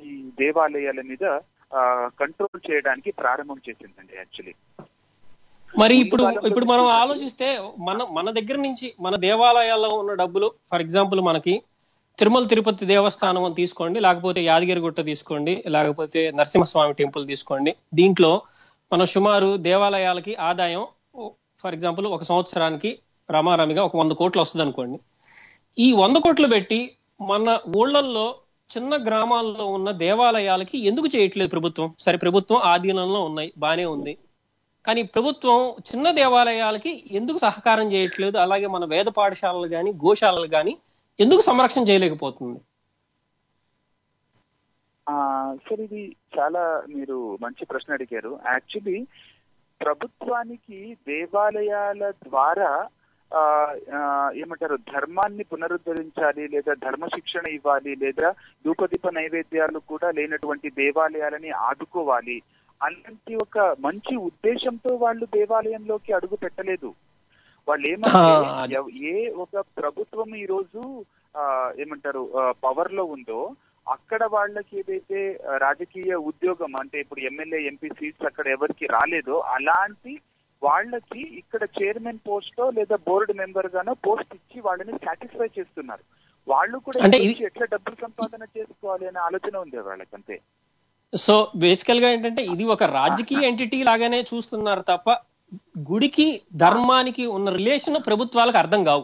దేవాలయాల మీద కంట్రోల్ చేయడానికి ప్రారంభం చేసిందండి యాక్చువల్లీ మరి ఇప్పుడు ఇప్పుడు మనం ఆలోచిస్తే మన మన దగ్గర నుంచి మన దేవాలయాల్లో ఉన్న డబ్బులు ఫర్ ఎగ్జాంపుల్ మనకి తిరుమల తిరుపతి దేవస్థానం అని తీసుకోండి లేకపోతే యాదగిరిగుట్ట తీసుకోండి లేకపోతే నరసింహస్వామి టెంపుల్ తీసుకోండి దీంట్లో మనం సుమారు దేవాలయాలకి ఆదాయం ఫర్ ఎగ్జాంపుల్ ఒక సంవత్సరానికి రమారమిగా ఒక వంద కోట్లు వస్తుంది అనుకోండి ఈ వంద కోట్లు పెట్టి మన ఊళ్ళల్లో చిన్న గ్రామాల్లో ఉన్న దేవాలయాలకి ఎందుకు చేయట్లేదు ప్రభుత్వం సరే ప్రభుత్వం ఆధీనంలో ఉన్నాయి బానే ఉంది కానీ ప్రభుత్వం చిన్న దేవాలయాలకి ఎందుకు సహకారం చేయట్లేదు అలాగే మన వేద పాఠశాలలు కానీ గోశాలలు కానీ ఎందుకు సంరక్షణ చేయలేకపోతుంది ఆ సార్ ఇది చాలా మీరు మంచి ప్రశ్న అడిగారు యాక్చువల్లీ ప్రభుత్వానికి దేవాలయాల ద్వారా ఆ ఆ, ఏమంటారు ధర్మాన్ని పునరుద్ధరించాలి లేదా ధర్మ శిక్షణ ఇవ్వాలి లేదా ధూపదీప నైవేద్యాలు కూడా లేనటువంటి దేవాలయాలని ఆదుకోవాలి అలాంటి ఒక మంచి ఉద్దేశంతో వాళ్ళు దేవాలయంలోకి అడుగు పెట్టలేదు వాళ్ళు ఏమంటే ఆ, ఎవ- ఏ ఒక ప్రభుత్వం ఈ రోజు ఆ, ఏమంటారు పవర్ లో ఉందో అక్కడ వాళ్ళకి ఏదైతే ఆ, రాజకీయ ఉద్యోగం అంటే ఇప్పుడు ఎమ్మెల్యే ఎంపీ సీట్స్ అక్కడ ఎవరికి రాలేదో అలాంటి వాళ్ళకి ఇక్కడ చైర్మన్ పోస్ట్ లో లేదా బోర్డు మెంబర్ గానో పోస్ట్ ఇచ్చి వాళ్ళని సాటిస్ఫై చేస్తున్నారు వాళ్ళు కూడా అంటే ఇక్కడ ఇది- వచ్చి ఎట్లా డబ్బులు సంపాదన చేసుకోవాలి అనే ఆలోచన ఉంది వాళ్ళకి అంతే సో బేసికల్ గా ఏంటంటే ఇది ఒక రాజకీయ ఎంటిటీ లాగానే చూస్తున్నారు తప్ప గుడికి ధర్మానికి ఉన్న రిలేషన్ ప్రభుత్వాలకు అర్థం కావు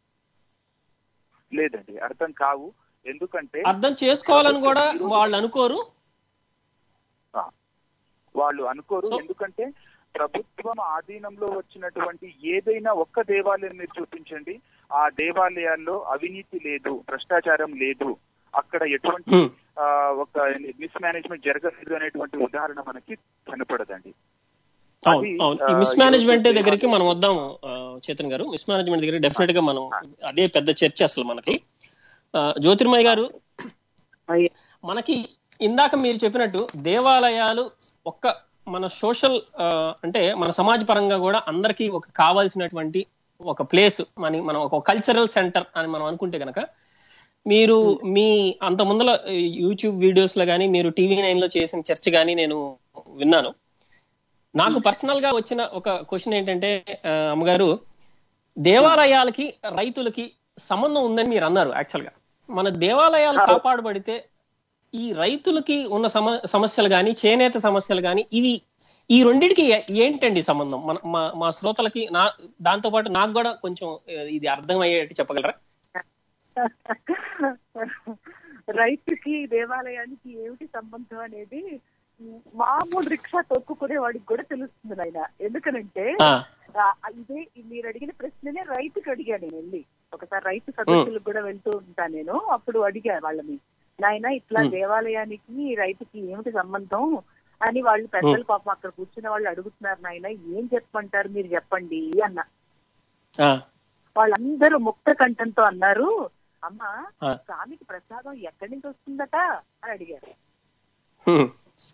లేదండి అర్థం కావు ఎందుకంటే అర్థం చేసుకోవాలని కూడా వాళ్ళు అనుకోరు ఆ, వాళ్ళు అనుకోరు So- ఎందుకంటే ప్రభుత్వం ఆధీనంలో వచ్చినటువంటి ఏదైనా ఒక్క దేవాలయం మీరు చూపించండి ఆ దేవాలయాల్లో అవినీతి లేదు భ్రష్టాచారం లేదు అక్కడ ఎటువంటి Hmm. ఆ, ఒక మిస్ మేనేజ్మెంట్ జరగలేదు అనేటువంటి ఉదాహరణ మనకి కనపడదండి అవును అది, అవును ఈ ఆ, మిస్ మేనేజ్మెంట్ ఈరోజు దగ్గరికి మనం వద్దాం ఆ, చేతన్ గారు మిస్ మేనేజ్మెంట్ దగ్గర డెఫినెట్ గా మనం అదే పెద్ద చర్చ అసలు మనకి ఆ, జ్యోతిర్మయ్య గారు మనకి ఇందాక మీరు చెప్పినట్టు దేవాలయాలు ఒక్క మన సోషల్ అంటే మన సమాజ పరంగా కూడా అందరికీ ఒక కావాల్సినటువంటి ఒక ప్లేస్ మన మనం ఒక కల్చరల్ సెంటర్ అని మనం అనుకుంటే గనక మీరు మీ అంత ముందల యూట్యూబ్ వీడియోస్ లో కానీ మీరు టీవీ నైన్ లో చేసిన చర్చ కానీ నేను విన్నాను నాకు పర్సనల్ గా వచ్చిన ఒక క్వశ్చన్ ఏంటంటే ఆ, అమ్మగారు దేవాలయాలకి రైతులకి సంబంధం ఉందని మీరు అన్నారు యాక్చువల్ గా మన దేవాలయాలు కాపాడబడితే ఈ రైతులకి ఉన్న సమ సమస్యలు కానీ చేనేత సమస్యలు కానీ ఇవి ఈ రెండింటికి ఏ- ఏంటండి సంబంధం మన మా మా శ్రోతలకి నా దాంతో పాటు నాకు కూడా కొంచెం ఆ, ఇది అర్థమయ్యేట్టు చెప్పగలరా రైతుకి దేవాలయానికి ఏమిటి సంబంధం అనేది మామూలు రిక్షా తొక్కుకునే వాడికి కూడా తెలుస్తుంది నాయన ఎందుకనంటే ఆ, ఆ, ఇదే మీరు అడిగిన ప్రశ్ననే రైతుకి అడిగాను నేను వెళ్ళి ఒకసారి రైతు సదస్సులకు కూడా వెళ్తూ ఉంటాను నేను అప్పుడు అడిగా వాళ్ళని నాయన ఇట్లా Hmm. దేవాలయానికి రైతుకి ఏమిటి సంబంధం అని వాళ్ళు పెద్దలు పాపం అక్కడ కూర్చున్న వాళ్ళు అడుగుతున్నారు నాయన ఏం చెప్పమంటారు మీరు చెప్పండి అన్న ఆ, వాళ్ళందరూ ముక్త కంఠంతో అన్నారు అమ్మా ఆ. స్వామికి ప్రసాదం ఎక్కడి నుంచి వస్తుందట అని అడిగారు హ్మ్,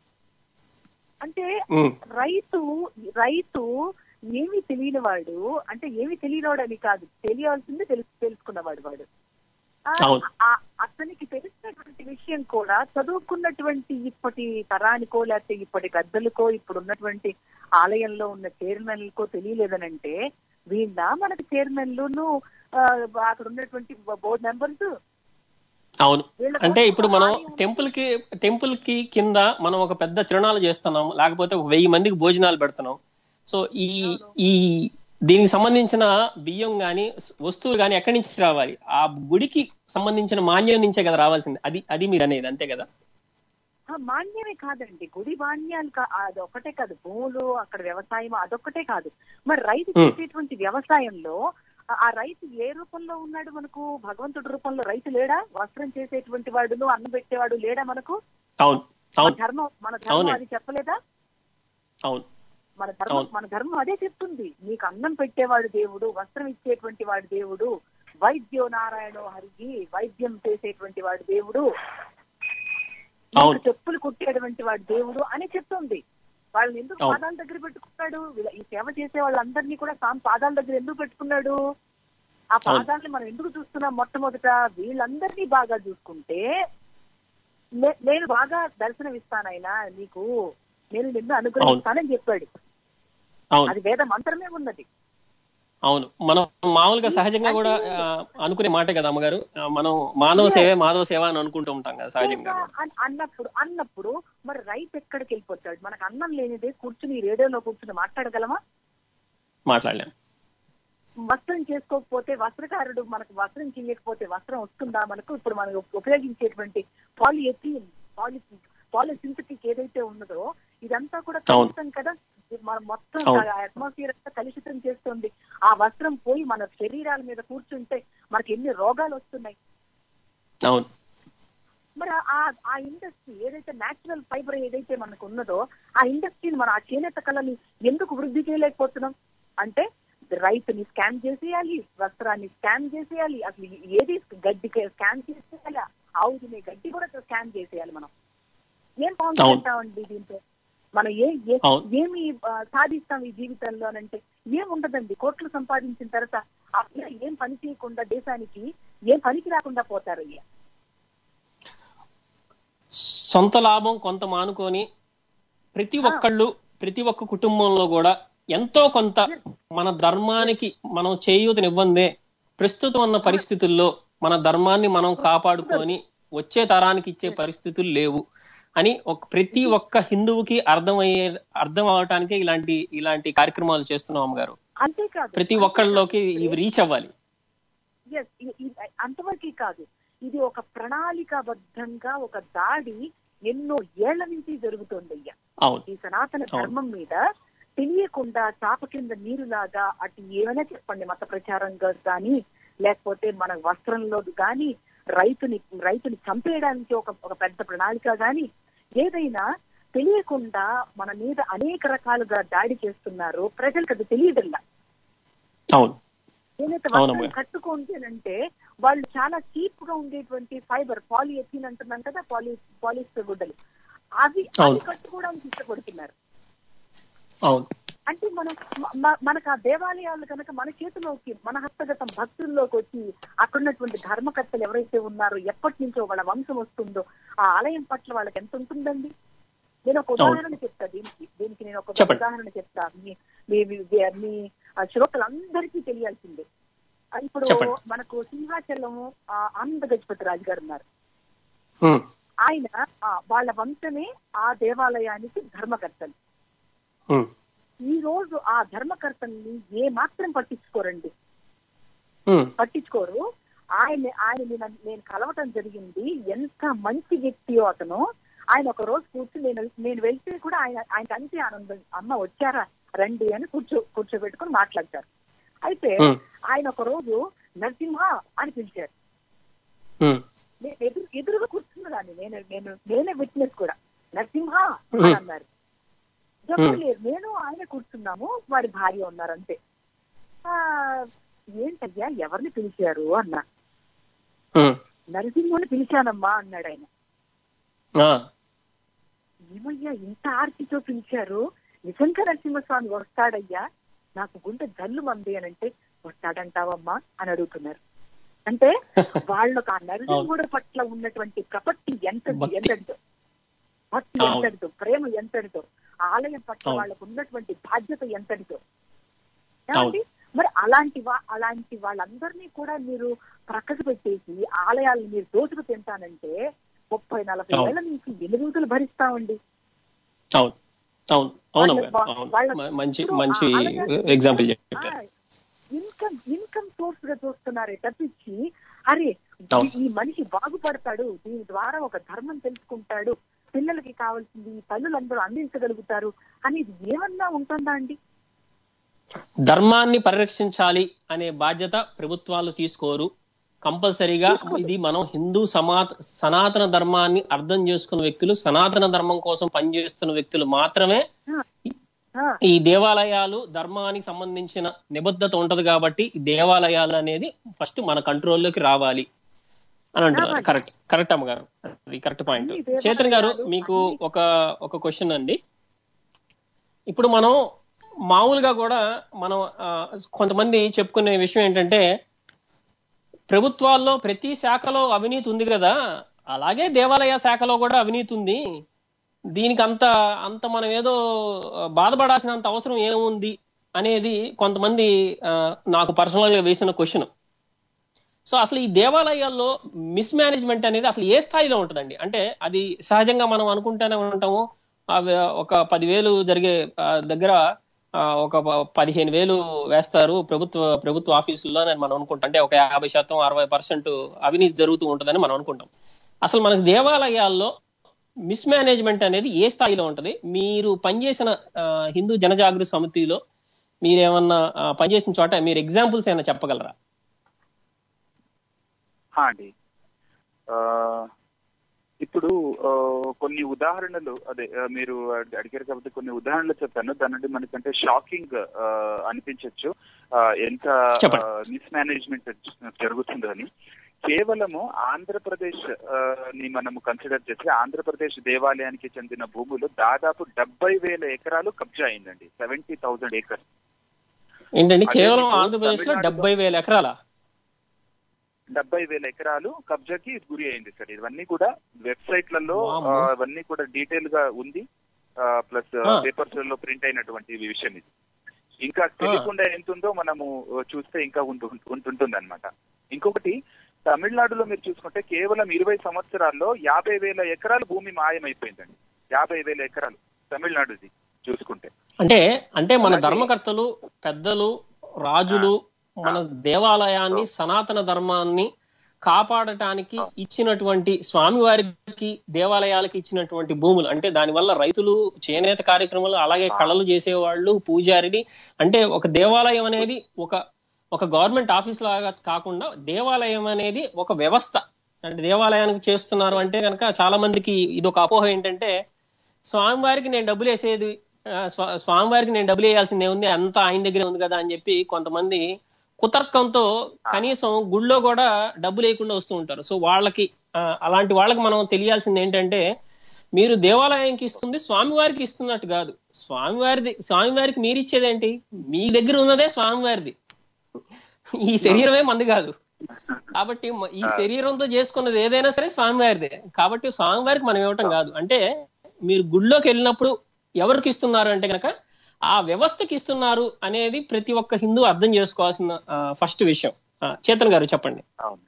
అంటే హ్మ్, రైతు రైతు ఏమీ తెలియని వాడు అంటే ఏమీ తెలియనివాడు అని కాదు తెలియాల్సింది తెలుసు తెలుసుకున్నవాడు వాడు ఆ, అవును. ఆ- అతనికి తెలిసినటువంటి విషయం కూడా చదువుకున్నటువంటి ఇప్పటి తరానికో లేకపోతే ఇప్పటి గద్దలకో ఇప్పుడు ఉన్నటువంటి ఆలయంలో ఉన్న చైర్మన్లకో తెలియలేదనంటే వీళ్ళ మనకి చైర్మన్లును ఆ, అక్కడ ఉన్నటువంటి బోర్డు మెంబర్స్ అవును అంటే ఇప్పుడు మనం టెంపుల్ కి టెంపుల్ కి కింద మనం ఒక పెద్ద తిరణాలు చేస్తున్నాం లేకపోతే ఒక వెయ్యి మందికి భోజనాలు పెడుతున్నాం సో ఈ ఈ దీనికి సంబంధించిన బియ్యం గాని వస్తువులు గాని ఎక్కడి నుంచి రావాలి ఆ గుడికి సంబంధించిన మాన్యం నుంచే కదా రావాల్సింది అది అది మీరు అనేది అంతే కదా ఆ, మాన్యమే కాదండి గుడి మాన్యాలు కా- అదొక్కటే కాదు భూములు అక్కడ వ్యవసాయం అదొక్కటే కాదు మరి రైతు Hmm. చేసేటువంటి వ్యవసాయంలో ఆ- ఆ రైతు ఏ రూపంలో ఉన్నాడు మనకు భగవంతుడి రూపంలో రైతు లేడా వస్త్రం చేసేటువంటి వాడును అన్నం పెట్టేవాడు లేడా మనకు అవును మన అవును ధర్మం మన ధర్మం అవునండి. అది చెప్పలేదా అవును మన ధర్మం అవును. మన ధర్మం అదే చెప్తుంది నీకు అన్నం పెట్టేవాడు దేవుడు వస్త్రం ఇచ్చేటువంటి వాడు దేవుడు వైద్యో నారాయణో హరికి వైద్యం చేసేటువంటి వాడు దేవుడు నీకు అవును. చెప్పులు కుట్టేటువంటి వాడు దేవుడు అని చెప్తుంది వాళ్ళని ఎందుకు అవును. పాదాల దగ్గర పెట్టుకున్నాడు వీళ్ళ- ఈ సేవ చేసే వాళ్ళందరినీ కూడా తాను పాదాల దగ్గర ఎందుకు పెట్టుకున్నాడు ఆ పాదాలని మనం ఎందుకు చూస్తున్నాం మొట్టమొదట వీళ్ళందరినీ బాగా చూసుకుంటే నే- నేను బాగా దర్శనం ఇస్తానైనా నీకు నేను నిన్ను అనుగ్రహిస్తానని చెప్పాడు అవును అది వేద మంత్రమే ఉన్నది అవును మనం మామూలుగా సహజంగా కూడా ఆ, అనుకునే మాట కదా అమ్మగారు ఆ, మనం మానవ సేవే మాధవ సేవ అని అనుకుంటూ ఉంటాం కదా సహజంగా ఇంకా అన్- అన్నప్పుడు అన్నప్పుడు మరి రైతు ఎక్కడికి వెళ్ళిపోతాడు మనకు అన్నం లేనిదే కూర్చుని ఈ రేడియోలో కూర్చుని మాట్లాడగలమా మాట్లాడలేం వస్త్రం చేసుకోకపోతే వస్త్రకారుడు మనకు వస్త్రం చేయకపోతే వస్త్రం వస్తుందా మనకు ఇప్పుడు మనం ఉపయోగించేటువంటి పాలిఎథిన్ పాలి పాలిసింథటిక్ ఏదైతే ఉన్నదో ఇదంతా కూడా అవును. కలుషితం కదా మనం మొత్తం అవును. అట్మాస్ఫియర్ అంతా కలుషితం చేస్తుంది ఆ వస్త్రం పోయి మన శరీరాల మీద కూర్చుంటే మనకి ఎన్ని రోగాలు వస్తున్నాయి అవును మరి ఆ ఆ ఇండస్ట్రీ ఏదైతే నేచురల్ ఫైబర్ ఏదైతే మనకు ఉన్నదో ఆ ఇండస్ట్రీని మన ఆ చేనేత కళని ఎందుకు వృద్ధి చేయలేకపోతున్నాం అంటే రైతుని స్కాన్ చేసేయాలి వస్త్రాన్ని స్కాన్ చేసేయాలి అసలు ఏది గడ్డికి స్కాన్ చేసేయాలి ఆవుని గడ్డి కూడా స్కాన్ చేసేయాలి మనం ఏం బాగుంటుంటామండి దీంతో మనం ఏ ఏ- అవును. ఏమి ఆ, సాధిస్తాం ఈ జీవితంలో అని అంటే ఏం ఉండదండి కోట్లు సంపాదించిన తర్వాత అట్లా ఏం పని చేయకుండా దేశానికి ఏం పనికి రాకుండా పోతారు అయ్యా సొంత లాభం కొంత మానుకొని ప్రతి ఒక్కళ్ళు ప్రతి ఒక్క కుటుంబంలో కూడా ఎంతో కొంత మన ధర్మానికి మనం చేయూతనివ్వందే ప్రస్తుతం ఉన్న పరిస్థితుల్లో మన ధర్మాన్ని మనం కాపాడుకొని వచ్చే తరానికి ఇచ్చే పరిస్థితులు లేవు అని ఒక ప్రతి ఒక్క హిందువుకి అర్థమయ్యే అర్థం అవటానికే ఇలాంటి ఇలాంటి కార్యక్రమాలు చేస్తున్నాం అమ్మగారు అంతేకాదు ప్రతి ఒక్కళ్ళలోకి ఇవి రీచ్ అవ్వాలి Yes, ఇ- ఇ- అంతవరకే కాదు ఇది ఒక ప్రణాళికాబద్ధంగా ఒక దాడి ఎన్నో ఏళ్ల నుంచి జరుగుతోంది అయ్యా అవును ఈ సనాతన అవును. ధర్మం మీద తెలియకుండా చాప కింద నీరులాగా అటు ఏమైనా చెప్పండి మత ప్రచారంగా కానీ లేకపోతే మన వస్త్రంలో కానీ రైతుని రైతుని చంపేయడానికి ఒక ఒక పెద్ద ప్రణాళిక గాని ఏదైనా తెలియకుండా మన మీద అనేక రకాలుగా దాడి చేస్తున్నారు ప్రజలకు అది తెలియదల్లా అవును నేనైతే అవునమ్మా. వస్త్రం కట్టుకుంటేనంటే వాళ్ళు చాలా చీప్ గా ఉండేటువంటి ఫైబర్ పాలిఎథిన్ అంటున్నాం కదా పాలి పాలిస్టర్ గుడ్డలు అవి అవి అవును. కట్టుకోవడానికి ఇష్టపడుతున్నారు అవును అంటే మనం మ- మ- మనకు ఆ దేవాలయాలు కనుక మన చేతిలోకి మన హస్తగతం భక్తుల్లోకి వచ్చి అక్కడ ఉన్నటువంటి ధర్మకర్తలు ఎవరైతే ఉన్నారో ఎప్పటి నుంచో వాళ్ళ వంశం వస్తుందో ఆ ఆలయం పట్ల వాళ్ళకి ఎంత ఉంటుందండి నేను ఒక ఉదాహరణ చెప్తా దీనికి దీనికి నేను ఒక చెప్పండి. ఉదాహరణ చెప్తా మీ మీ మీ- మీ ఆ శ్రోతలందరికీ తెలియాల్సిందే ఆ, ఇప్పుడు చెప్పండి. మనకు సింహాచలం ఆ, ఆనంద గజపతి రాజు గారు ఉన్నారు ఉమ్, ఆయన ఆ, వాళ్ళ వంశమే ఆ దేవాలయానికి ధర్మకర్తలు ఉమ్, ఈ రోజు ఆ ధర్మకర్తల్ని ఏ మాత్రం పట్టించుకోరండి ఉమ్, పట్టించుకోరు ఆయన ఆయన నేను- నేను కలవటం జరిగింది ఎంత మంచి వ్యక్తియో అతను ఆయన ఒక రోజు కూర్చుని నేను నేను వెళ్తే కూడా ఆయన ఆయనకి అంతే ఆనందం అమ్మ వచ్చారా రండి అని కూర్చో కూర్చోబెట్టుకుని మాట్లాడతారు అయితే Hmm. ఆయన ఒక రోజు నరసింహ అని పిలిచారు ఉమ్, నేను ఎదురు ఎదురుగా కూర్చున్నదాన్ని నేను నేను నేనే విట్నెస్ కూడా నరసింహ అని Hmm. అన్నారు ఎవరు లేరు నేను ఆయన కూర్చున్నాము వారి భార్య ఉన్నారు అంతే ఆ, ఏంటయ్యా ఎవరిని పిలిచారు అన్నా ఉమ్, నరసింహుని పిలిచానమ్మా అన్నాడు ఆయన ఆ, ఏమయ్యా ఇంత ఆర్తితో పిలిచారు నిజంగా నరసింహస్వామి వస్తాడయ్యా నాకు గుండె జల్లు మంది అని అంటే వస్తాడంటావమ్మా అని అడుగుతున్నారు అంటే వాళ్ళకు ఆ నరసింహుడి పట్ల ఉన్నటువంటి ప్రపత్తి ఎంత భక్తి. ఎంతటిదో భక్తి అవును. ఎంతటిదో ప్రేమ ఎంతటిదో ఆలయం పట్ల అవును. వాళ్ళకు ఉన్నటువంటి బాధ్యత ఎంతటిదో ఏమండి? మరి అలాంటి వా అలాంటి వాళ్ళందరినీ కూడా మీరు ప్రక్కకు పెట్టేసి ఆలయాలను మీరు దోచుకు తింటానంటే ముప్పై నలభై అవును. ఏళ్ల నుంచి ఎన్ని రోజులు భరిస్తామండి అవును అవును అవును వాళ్ళ- అమ్మగారు, అవును వాళ్ళ- మ- మంచి ఇప్పుడు మంచి ఆ ఆలయాన్ని ఎగ్జాంపుల్ ఆ, చెప్పారు ఇన్కమ్ ఇన్కమ్ సోర్స్ గా చూస్తున్నారే తప్పించి అరే అవును. ఈ- ఈ మనిషి బాగుపడతాడు దీని ద్వారా ఒక ధర్మం తెలుసుకుంటాడు పిల్లలకి కావాల్సింది తల్లులందరూ అందించగలుగుతారు అనేది ఏమన్నా ఉంటుందా అండి ధర్మాన్ని పరిరక్షించాలి అనే బాధ్యత ప్రభుత్వాలు తీసుకోరు కంపల్సరీగా ఇది మనం హిందూ సమాత సనాతన ధర్మాన్ని అర్థం చేసుకున్న వ్యక్తులు సనాతన ధర్మం కోసం పనిచేస్తున్న వ్యక్తులు మాత్రమే ఆ, ఈ దేవాలయాలు ధర్మానికి సంబంధించిన నిబద్ధత ఉంటది కాబట్టి ఈ దేవాలయాలు అనేది ఫస్ట్ మన కంట్రోల్లోకి రావాలి అని అంటున్నారు రావాలి. కరెక్ట్ కరెక్ట్ అమ్మగారు అది కరెక్ట్ పాయింట్ అన్ని దేవాలయాలు, చేతన్ గారు మీకు అన్ని- ఒక ఒక క్వశ్చన్ అండి ఇప్పుడు మనం మామూలుగా కూడా మనం ఆ, కొంతమంది చెప్పుకునే విషయం ఏంటంటే ప్రభుత్వాల్లో ప్రతి శాఖలో అవినీతి ఉంది కదా అలాగే దేవాలయ శాఖలో కూడా అవినీతి ఉంది దీనికి అంత అంత మనం ఏదో ఆ, బాధపడాల్సినంత అవసరం ఏముంది అనేది కొంతమంది ఆ, నాకు పర్సనల్ గా వేసిన క్వశ్చన్ సో అసలు ఈ దేవాలయాల్లో మిస్ మేనేజ్మెంట్ అనేది అసలు ఏ స్థాయిలో ఉంటుందండి అంటే అది సహజంగా మనం అనుకుంటూనే ఉంటాము అవి ఒక పదివేలు జరిగే ఆ, దగ్గర ఆ, ఒక ప- పదిహేను వేలు వేస్తారు ప్రభుత్వ ప్రభుత్వ ఆఫీసుల్లో అని మనం అనుకుంటాం అంటే ఒక యాభై శాతం అరవై పర్సెంట్ అవినీతి జరుగుతూ ఉంటుందని మనం అనుకుంటాం అసలు మనకు దేవాలయాల్లో మిస్ మేనేజ్మెంట్ అనేది ఏ స్థాయిలో ఉంటది మీరు పనిచేసిన ఆ, హిందూ జనజాగృతి సమితిలో మీరేమన్నా ఆ, పనిచేసిన చోట మీరు ఎగ్జాంపుల్స్ ఏమైనా చెప్పగలరా హా అండి ఆ, ఇప్పుడు ఆ, కొన్ని ఉదాహరణలు అదే ఆ, మీరు అడి- అడిగారు కాబట్టి కొన్ని ఉదాహరణలు చెప్తాను దాని నుండి మనకంటే షాకింగ్ అనిపించవచ్చు ఆ, ఎంత చెప్పండి. మిస్ మేనేజ్మెంట్ జరుగుతుందో అని కేవలము ఆంధ్రప్రదేశ్ ఆ, ని మనము కన్సిడర్ చేస్తే ఆంధ్రప్రదేశ్ దేవాలయానికి చెందిన భూములు దాదాపు డెబ్బై వేల ఎకరాలు కబ్జా అయిందండి సెవెంటీ థౌసండ్ ఏకర్స్ ఏంటండి అదే కేవలం మీకు ఆంధ్రప్రదేశ్ లో తమిళనాడులో- డెబ్బై వేల ఎకరాల డెబ్బై వేల ఎకరాలు కబ్జాకి గురి అయింది సార్ ఇవన్నీ కూడా వెబ్సైట్లలో వామ్మో. ఆ, ఇవన్నీ కూడా డీటెయిల్ గా ఉంది ప్లస్ ఆ. పేపర్స్ లో ప్రింట్ అయినటువంటి ఈ విషయం ఇది ఇంకా తెలియకుండా ఎంత ఉందో మనము ఆ, చూస్తే ఇంకా ఉంటుంటుంది అనమాట ఇంకొకటి తమిళనాడులో మీరు చూసుకుంటే కేవలం ఇరవై సంవత్సరాల్లో యాభై వేల ఎకరాలు భూమి మాయమైపోయిందండి యాభై వేల ఎకరాలు తమిళనాడుది చూసుకుంటే అంటే అంటే మన అలాగే- ధర్మకర్తలు పెద్దలు రాజులు మన దేవాలయాన్ని సనాతన ధర్మాన్ని కాపాడటానికి ఇచ్చినటువంటి స్వామివారికి దేవాలయాలకి ఇచ్చినటువంటి భూములు అంటే దానివల్ల రైతులు చేనేత కార్యక్రమాలు అలాగే కళలు చేసేవాళ్ళు పూజారిని అంటే ఒక దేవాలయం అనేది ఒక ఒక గవర్నమెంట్ ఆఫీస్ లాగా కాకుండా దేవాలయం అనేది ఒక వ్యవస్థ అంటే దేవాలయానికి చేస్తున్నారు అంటే కనుక చాలా మందికి ఇది ఒక అపోహ ఏంటంటే స్వామివారికి నేను డబ్బులు వేసేది ఆ, స్వా- స్వామివారికి నేను డబ్బులు వేయాల్సిందే ఉంది అంతా ఆయన దగ్గరే ఉంది కదా అని చెప్పి కొంతమంది కుతర్కంతో కనీసం గుళ్ళో కూడా డబ్బులు వేయకుండా వస్తూ ఉంటారు సో వాళ్ళకి ఆ, అలాంటి వాళ్ళకి మనం తెలియాల్సింది ఏంటంటే మీరు దేవాలయానికి ఇస్తుంది స్వామివారికి ఇస్తున్నట్టు కాదు స్వామివారిది స్వామివారికి మీరు ఇచ్చేదేంటి మీ దగ్గర ఉన్నదే స్వామివారిది ఈ శరీరమే మంది కాదు కాబట్టి మ- ఈ శరీరంతో చేసుకున్నది ఏదైనా సరే స్వామివారిదే కాబట్టి స్వామివారికి మనం ఇవ్వటం కాదు అంటే మీరు గుళ్ళోకి వెళ్ళినప్పుడు ఎవరికి ఇస్తున్నారు అంటే కనుక ఆ వ్యవస్థకి ఇస్తున్నారు అనేది ప్రతి ఒక్క హిందూ అర్థం చేసుకోవాల్సిన ఫస్ట్ విషయం ఆ, చేతన్ గారు చెప్పండి అవును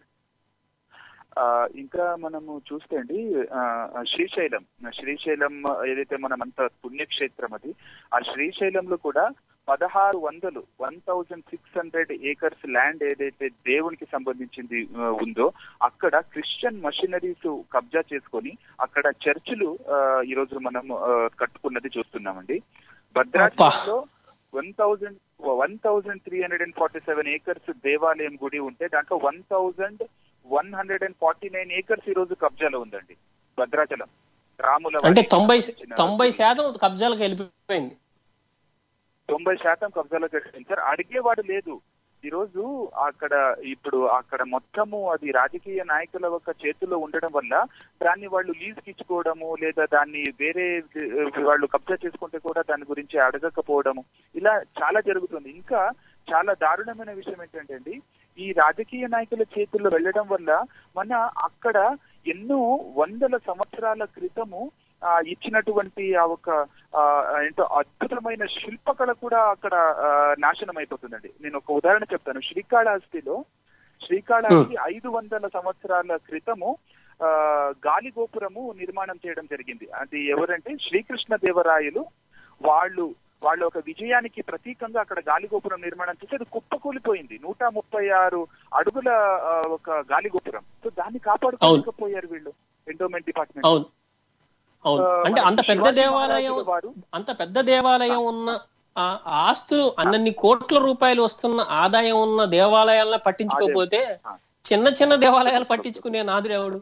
ఆ, ఇంకా మనము చూస్తే అండి ఆ, శ్రీశైలం శ్రీశైలం ఏదైతే మనం అంత పుణ్యక్షేత్రం అది ఆ శ్రీశైలంలో కూడా పదహారు వందలు one thousand six hundred acres land ఏదైతే దేవునికి సంబంధించింది ఆ, ఉందో అక్కడ క్రిస్టియన్ మషినరీస్ కబ్జా చేసుకొని అక్కడ చర్చిలు ఆ, ఈ రోజు మనం ఆ, కట్టుకున్నది చూస్తున్నామండి భద్రాచలంలో one thousand one thousand three hundred and forty seven acres దేవాలయం గుడి ఉంటే దాంట్లో one thousand one hundred and forty nine acres ఈ రోజు కబ్జాలో ఉందండి భద్రాచలం రాముల అంటే వారికి తొంభై సంబంధించిన తొంభై శాతం కబ్జాలకు వెళ్ళిపోయింది తొంభై శాతం కబ్జాలోకి వెళ్ళింది సార్ అడిగేవాడు లేదు ఈ రోజు అక్కడ ఇప్పుడు అక్కడ మొత్తము అది రాజకీయ నాయకుల యొక్క చేతుల్లో ఉండడం వల్ల దాన్ని వాళ్ళు లీజ్ ఇచ్చుకోవడము లేదా దాన్ని వేరే ఆ, వాళ్ళు కబ్జా చేసుకుంటే కూడా దాని గురించి అడగకపోవడము ఇలా చాలా జరుగుతుంది ఇంకా చాలా దారుణమైన విషయం ఏంటంటే అండి ఈ రాజకీయ నాయకుల చేతుల్లో వెళ్ళడం వల్ల మన అక్కడ ఎన్నో వందల సంవత్సరాల క్రితము ఆ, ఇచ్చినటువంటి ఆ ఒక ఆ, ఏంటో అద్భుతమైన శిల్పకళ కూడా అక్కడ ఆ, నాశనం అయిపోతుందండి నేను ఒక ఉదాహరణ చెప్తాను శ్రీకాళహస్తిలో శ్రీకాళహస్తి ఐదు వందల సంవత్సరాల క్రితము ఆ, గాలి గోపురము నిర్మాణం చేయడం జరిగింది అది ఎవరంటే శ్రీకృష్ణ దేవరాయలు వాళ్ళు వాళ్ళ ఒక విజయానికి ప్రతీకంగా అక్కడ గాలి గోపురం నిర్మాణం చేసి అది కుప్పకూలిపోయింది నూట ముప్పై ఆరు అడుగుల ఆ, ఒక గాలి గోపురం సో దాన్ని కాపాడుకోలేకపోయారు వీళ్ళు ఎండోమెంట్ డిపార్ట్మెంట్ అవును అవును ఆ, అంటే అంత మనకి పెద్ద శివాజీ దేవాలయం మహారాజుల వారు అంత పెద్ద దేవాలయం ఉన్న ఆ ఆస్తులు అన్నన్ని కోట్ల రూపాయలు వస్తున్న ఆదాయం ఉన్న దేవాలయాలను పట్టించుకోకపోతే ఆ. చిన్న చిన్న దేవాలయాలు పట్టించుకునే నాదుడు ఎవడు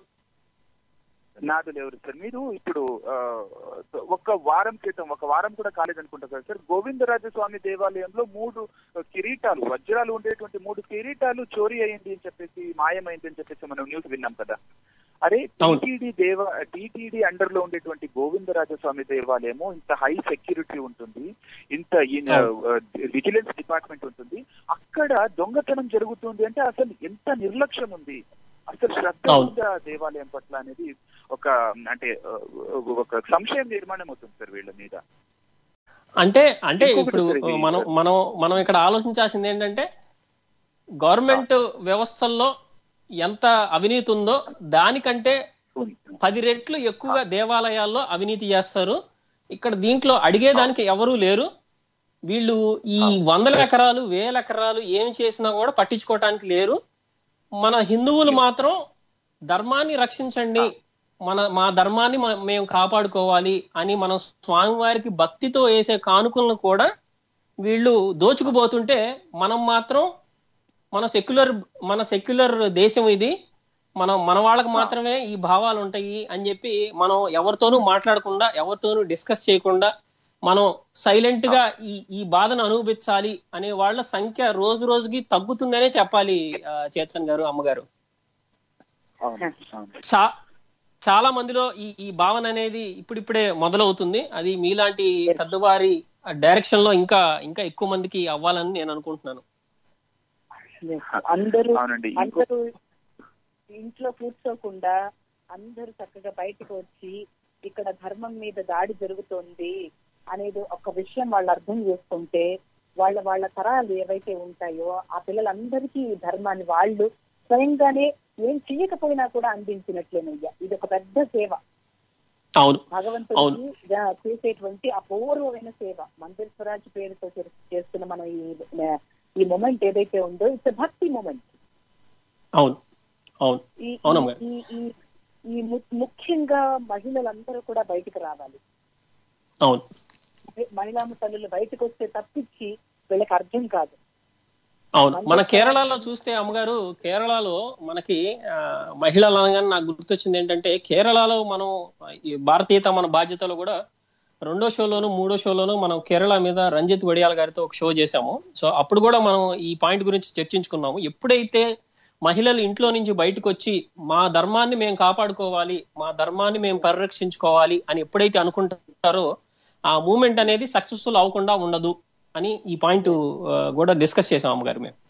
నాదులు ఎవరు సార్ మీరు ఇప్పుడు ఆ, ఒక వారం క్రితం ఒక వారం కూడా కాలేదనుకుంటా కదా సార్ గోవిందరాజ స్వామి దేవాలయంలో మూడు కిరీటాలు వజ్రాలు ఉండేటువంటి మూడు కిరీటాలు చోరీ అయింది అని చెప్పేసి మాయమైంది అని చెప్పేసి మనం న్యూస్ విన్నాం కదా అరే అవును. టీటీడీ దేవ టీటీడీ అండర్ లో ఉండేటువంటి గోవిందరాజ స్వామి దేవాలయము ఇంత హై సెక్యూరిటీ ఉంటుంది ఇంత విజిలెన్స్ డిపార్ట్మెంట్ ఉంటుంది అక్కడ దొంగతనం జరుగుతుంది అంటే అసలు ఎంత నిర్లక్ష్యం ఉంది అసలు శ్రద్ధ అవును. ఉందా దేవాలయం పట్ల అనేది ఒక అంటే ఆ, ఒక సంశయం నిర్మాణం అవుతుంది సార్ వీళ్ళ మీద అంటే అంటే ఇంకొకటి ఇప్పుడు సార్ ఇది- మనం మనం మనం ఇక్కడ ఆలోచించాల్సింది ఏంటంటే గవర్నమెంట్ వ్యవస్థల్లో ఎంత అవినీతి ఉందో దానికంటే పది రెట్లు ఎక్కువగా దేవాలయాల్లో అవినీతి చేస్తారు ఇక్కడ దీంట్లో అడిగేదానికి ఎవరూ లేరు వీళ్ళు ఈ వందల ఎకరాలు వేల ఎకరాలు ఏం చేసినా కూడా పట్టించుకోవటానికి లేరు మన హిందువులు మాత్రం ధర్మాన్ని రక్షించండి మన మా ధర్మాన్ని మ- మేము కాపాడుకోవాలి అని మనం స్వామివారికి భక్తితో వేసే కానుకలను కూడా వీళ్ళు దోచుకుపోతుంటే మనం మాత్రం మన సెక్యులర్ మన సెక్యులర్ దేశం ఇది మనం మన వాళ్ళకి మాత్రమే ఈ భావాలు ఉంటాయి అని చెప్పి మనం ఎవరితోనూ మాట్లాడకుండా ఎవరితోనూ డిస్కస్ చేయకుండా మనం సైలెంట్ గా ఈ ఈ బాధను అనుభవించాలి అనే వాళ్ళ సంఖ్య రోజు రోజుకి తగ్గుతుందనే చెప్పాలి ఆ, చేతన్ గారు అమ్మగారు అవును అవును చా చాలా మందిలో ఈ ఈ భావన అనేది ఇప్పుడిప్పుడే మొదలవుతుంది అది మీలాంటి పెద్దవారి డైరెక్షన్ లో ఇంకా ఇంకా ఎక్కువ మందికి అవ్వాలని నేను అనుకుంటున్నాను అందరూ అవునండి. ఇంకో- అందరూ ఇంట్లో కూర్చోకుండా అందరూ చక్కగా బయటకు వచ్చి ఇక్కడ ధర్మం మీద దాడి జరుగుతోంది అనేది ఒక విషయం వాళ్ళు అర్థం చేసుకుంటే వాళ్ళ వాళ్ళ తరాలు ఏవైతే ఉంటాయో ఆ పిల్లలందరికీ ఈ ధర్మాన్ని వాళ్ళు స్వయంగానే ఏం చెయ్యకపోయినా కూడా అందించినట్లేనయ్యా ఇది ఒక పెద్ద సేవ అవును భగవంతుడికి జ- చేసేటువంటి అపూర్వమైన సేవ మందిర్ స్వరాజ్ పేరుతో చే- చేస్తున్న మనం ఈ ఈ మూమెంట్ ఏదైతే ఉందో ఇట్స్ భక్తి మూమెంట్ అవును అవును ఈ అవునమ్మా. ఈ ఈ- ఈ ము- ముఖ్యంగా మహిళలందరూ కూడా బయటకు రావాలి అవును మహిళా తల్లులు బయటకు వస్తే తప్పించి వీళ్ళకి అర్థం కాదు అవును మన కేరళలో చూస్తే అమ్మగారు కేరళలో మనకి ఆ, మహిళలు అనగానే నాకు గుర్తొచ్చింది ఏంటంటే కేరళలో మనం ఈ భారతీయత మన బాధ్యతలో కూడా రెండో షోలోను మూడో షోలోను మనం కేరళ మీద రంజిత్ వడియాల్ గారితో ఒక షో చేశాము సో అప్పుడు కూడా మనం ఈ పాయింట్ గురించి చర్చించుకున్నాము ఎప్పుడైతే మహిళలు ఇంట్లో నుంచి బయటకు వచ్చి మా ధర్మాన్ని మేము కాపాడుకోవాలి మా ధర్మాన్ని మేము పరిరక్షించుకోవాలి అని ఎప్పుడైతే అనుకుంటారో ఆ మూమెంట్ అనేది సక్సెస్ఫుల్ అవ్వకుండా ఉండదు అని ఈ పాయింట్ కూడా డిస్కస్ చేసాం అమ్మగారు మేము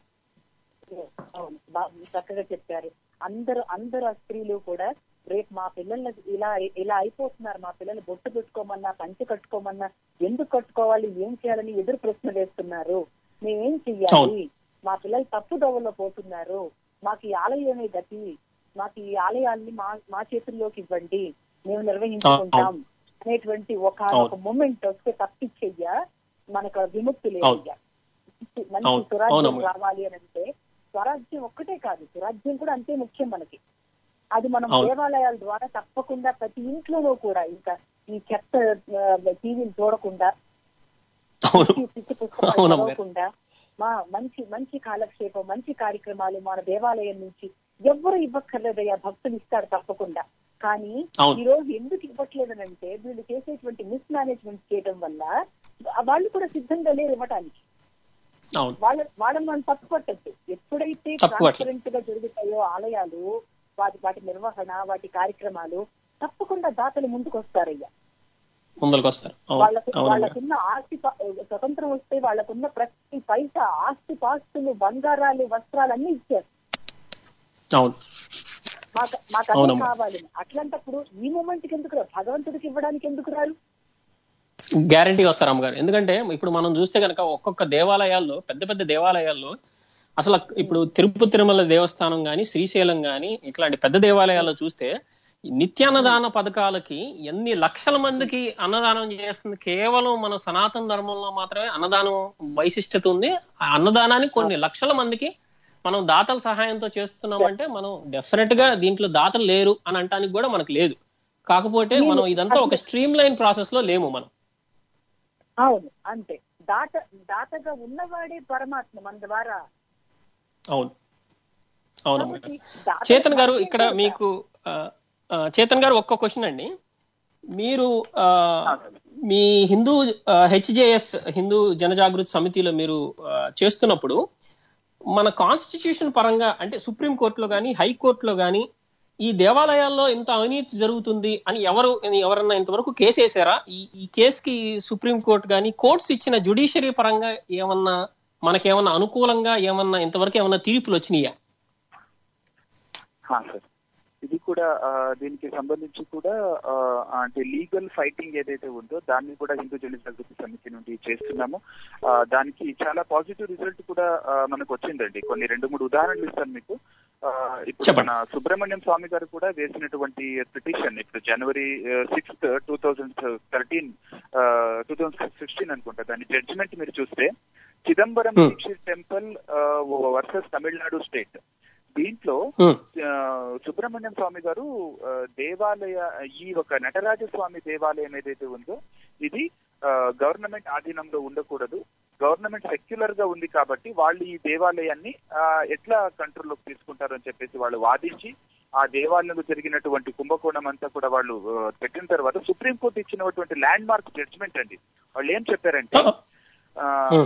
అవును బా- చక్కగా చెప్పారు అందరూ అందరు ఆ స్త్రీలు కూడా రేపు మా పిల్లలు ఇలా ఇలా అయిపోతున్నారు మా పిల్లలు బొట్టు పెట్టుకోమన్నా పంచి కట్టుకోమన్నా ఎందుకు కట్టుకోవాలి ఏం చేయాలని ఎదురు ప్రశ్న వేస్తున్నారు మేమేం చెయ్యాలి మా పిల్లలు తప్పు దోవలో పోతున్నారు మాకు ఈ ఆలయమే గతి మాకు ఈ ఆలయాల్ని మా మా చేతుల్లోకి ఇవ్వండి మేము నిర్వహించుకుంటాం అనేటువంటి ఒక ఒక మూమెంట్ వస్తే తప్పిచ్చయ్యా మనకు విముక్తి లేదయ్యా మంచి అవును. స్వరాజ్యం అవునమ్మా. రావాలి అని అంటే స్వరాజ్యం ఒక్కటే కాదు స్వరాజ్యం కూడా అంతే ముఖ్యం మనకి అది మనం అవును. దేవాలయాల ద్వారా తప్పకుండా ప్రతి ఇంట్లోనూ కూడా ఇంకా ఈ చెత్త టీవీలు చూడకుండా అవును పిచ్చి పిచ్చి పుస్తకాలు అవునమ్మా. చదవకుండా మా మంచి మంచి కాలక్షేపం మంచి కార్యక్రమాలు మన దేవాలయం నుంచి ఎవ్వరు ఇవ్వక్కర్లేదయ్యా భక్తులు ఇస్తారు తప్పకుండా కానీ అవును. ఈ రోజు ఎందుకు ఇవ్వట్లేదనంటే వీళ్ళు చేసేటువంటి మిస్ మేనేజ్మెంట్ చేయడం వల్ల వాళ్ళు కూడా సిద్ధంగా లేరు ఇవ్వటానికి అవును వాళ్ళ వాళ్ళని మనం తప్పు పట్టద్దు ఎప్పుడైతే తప్పు పట్టొద్దు. ట్రాన్స్పరెంట్ గా జరుగుతాయో ఆలయాలు వాటి వాటి నిర్వహణ వాటి కార్యక్రమాలు తప్పకుండా దాతలు ముందుకు వస్తారయ్యా ముందరకు వస్తారు అవును వాళ్ళకు అవునమ్మా వాళ్ళకున్న ఆస్తి పా- స్వతంత్రం వస్తే వాళ్ళకున్న ప్రతి పైసా ఆస్తి పాస్తులు బంగారాలు వస్త్రాలు అన్ని ఇచ్చారు అవును మాకు మాకు అదే అవునమ్మా. కావాలి అట్లాంటప్పుడు ఈ మూమెంట్ కి ఎందుకు రారు భగవంతుడికి ఇవ్వడానికి ఎందుకు రారు గ్యారంటీగా వస్తారు అమ్మగారు ఎందుకంటే ఇప్పుడు మనం చూస్తే కనుక ఒక్కొక్క దేవాలయాల్లో పెద్ద పెద్ద దేవాలయాల్లో అసలు ఇప్పుడు తిరుపతి తిరుమల దేవస్థానం గాని శ్రీశైలం గాని ఇట్లాంటి పెద్ద దేవాలయాల్లో చూస్తే ఈ నిత్యాన్నదాన పథకాలకి ఎన్ని లక్షల మందికి అన్నదానం చేస్తుంది కేవలం మన సనాతన ధర్మంలో మాత్రమే అన్నదానం వైశిష్టత ఉంది ఆ అన్నదానాన్ని కొన్ని లక్షల మందికి మనం దాతల సహాయంతో చేస్తున్నామంటే మనం డెఫినెట్ గా దీంట్లో దాతలు లేరు అని అంటానికి కూడా మనకు లేదు కాకపోతే మనం ఇదంతా ఒక స్ట్రీమ్ లైన్ ప్రాసెస్ లో లేము మనం అవును అంతే దాత దాతగా ఉన్నవాడే పరమాత్మ మన ద్వారా అవును అవునమ్మా కాబట్టి దాత- చేతన్ గారు దాతే ఇక్కడ కూడా. మీకు ఆ, ఆ, చేతన్ గారు ఒక్క క్వశ్చన్ అండి మీరు ఆ, మీ హిందూ హెచ్జేఎస్ హిందూ జనజాగృతి సమితిలో మీరు ఆ, చేస్తున్నప్పుడు మన కాన్స్టిట్యూషన్ పరంగా అంటే సుప్రీం కోర్టులో కానీ హైకోర్టులో కానీ ఈ దేవాలయాల్లో ఇంత అవినీతి జరుగుతుంది అని ఎవరు ఎవరన్నా ఇంతవరకు కేసు వేసారా ఈ ఈ కేసుకి సుప్రీం కోర్టు కానీ కోర్ట్స్ ఇచ్చిన జుడిషియరీ పరంగా ఏమన్నా మనకేమన్నా అనుకూలంగా ఏమన్నా ఇంతవరకు ఏమన్నా తీర్పులు వచ్చినాయా హా, సార్ ఇది కూడా ఆ, దీనికి సంబంధించి కూడా ఆ, అంటే లీగల్ ఫైటింగ్ ఏదైతే ఉందో దాన్ని కూడా హిందూ జర్నలిస్ట్ జాగృతి సమితి నుండి చేస్తున్నాము ఆ, దానికి చాలా పాజిటివ్ రిజల్ట్ కూడా ఆ, మనకు వచ్చిందండి కొన్ని రెండు మూడు ఉదాహరణలు ఇస్తాను మీకు ఆ, ఇప్పుడు చెప్పండి. మన సుబ్రహ్మణ్యం స్వామి గారు కూడా వేసినటువంటి పిటిషన్ ఇప్పుడు January sixth two thousand thirteen two thousand sixteen అనుకుంటా దాని జడ్జిమెంట్ మీరు చూస్తే Chidambaram Hmm. Dikshit temple versus Tamil Nadu state దీంట్లో Hmm. ఆ, సుబ్రహ్మణ్యం స్వామి గారు ఆ, దేవాలయ ఈ ఒక నటరాజ స్వామి దేవాలయం ఏదైతే ఉందో ఇది గవర్నమెంట్ ఆధీనంలో ఉండకూడదు గవర్నమెంట్ సెక్యులర్ గా ఉంది కాబట్టి వాళ్ళు ఈ దేవాలయాన్ని ఆ, ఎట్లా కంట్రోల్లోకి తీసుకుంటారు అని చెప్పేసి వాళ్ళు వాదించి ఆ దేవాలయంలో జరిగినటువంటి కుంభకోణం అంతా కూడా వాళ్ళు ఆ, పెట్టిన తర్వాత సుప్రీంకోర్టు ఇచ్చినటువంటి ల్యాండ్ మార్క్ జడ్జిమెంట్ అండి వాళ్ళు ఏం చెప్పారంటే ఆ,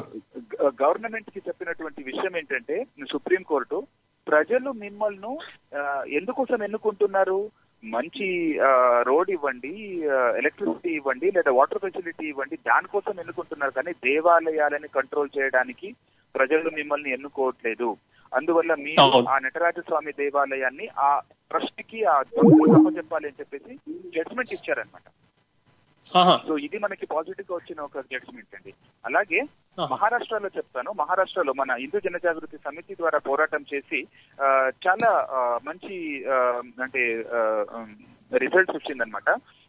గ- గవర్నమెంట్ కి చెప్పినటువంటి విషయం ఏంటంటే సుప్రీం కోర్టు ప్రజలు మిమ్మల్ని ఆ, ఎందుకోసం ఎన్నుకుంటున్నారు మంచి ఆ, రోడ్ ఇవ్వండి ఆ, ఎలక్ట్రిసిటీ ఇవ్వండి లేదా వాటర్ ఫెసిలిటీ ఇవ్వండి దానికోసం ఎన్నుకుంటున్నారు కానీ దేవాలయాలని కంట్రోల్ చేయడానికి ప్రజలు మిమ్మల్ని ఎన్నుకోవట్లేదు అందువల్ల మీరు అవును. ఆ నటరాజ స్వామి దేవాలయాన్ని ఆ ట్రస్ట్ కి ఆ చెప్పాలి అని చెప్పేసి జడ్జ్మెంట్ ఇచ్చారనమాట ఆహా. సో ఇది మనకి పాజిటివ్ గా వచ్చిన ఒక జడ్జ్మెంట్ అండి అలాగే ఆహా. మహారాష్ట్రలో చెప్తాను మహారాష్ట్రలో మన హిందూ జనజాగృతి సమితి ద్వారా పోరాటం చేసి ఆ, చాలా ఆ, మంచి ఆ, అంటే రిజల్ట్స్ వచ్చిందనమాట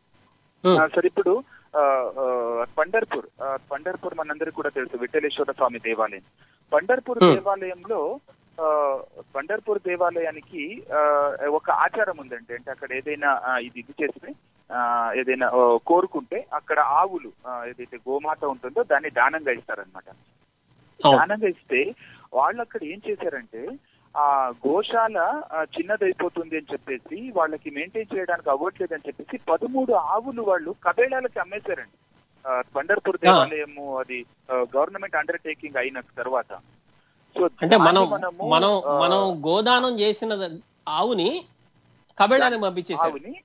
Hmm. సార్ ఇప్పుడు ఆ, ఆ, పండర్పూర్ ఆ, పండర్పూర్ మనందరికీ కూడా తెలుసు విఠలేశ్వర స్వామి దేవాలయం పండర్పూర్ Hmm. దేవాలయంలో ఆ, పండర్పూర్ దేవాలయానికి ఆ, ఒక ఆచారం ఉందండి అంటే అక్కడ ఏదైనా ఆ, ఇది ఇది చేస్తే ఆ, ఏదైనా ఆ, కోరుకుంటే అక్కడ ఆవులు ఆ, ఏదైతే గోమాత ఉంటుందో దాన్ని దానంగా ఇస్తారనమాట అవును. దానంగా ఇస్తే వాళ్ళు అక్కడ ఏం చేశారంటే ఆ గోశాల ఆ, చిన్నదైపోతుంది అని చెప్పేసి వాళ్ళకి మెయింటైన్ చేయడానికి అవ్వట్లేదు అని చెప్పేసి పదమూడు ఆవులు వాళ్ళు కబేళాలకి అమ్మేశారండి ఆ, పండర్పూర్ దేవాలయము అది గవర్నమెంట్ అండర్టేకింగ్ అయిన తర్వాత సో అంటే మనం దాన్ని మనము, మనం ఆ, మనం గోదానం చేసిన ద- ఆవుని కబేళానికి పంపించేశారు ఆవుని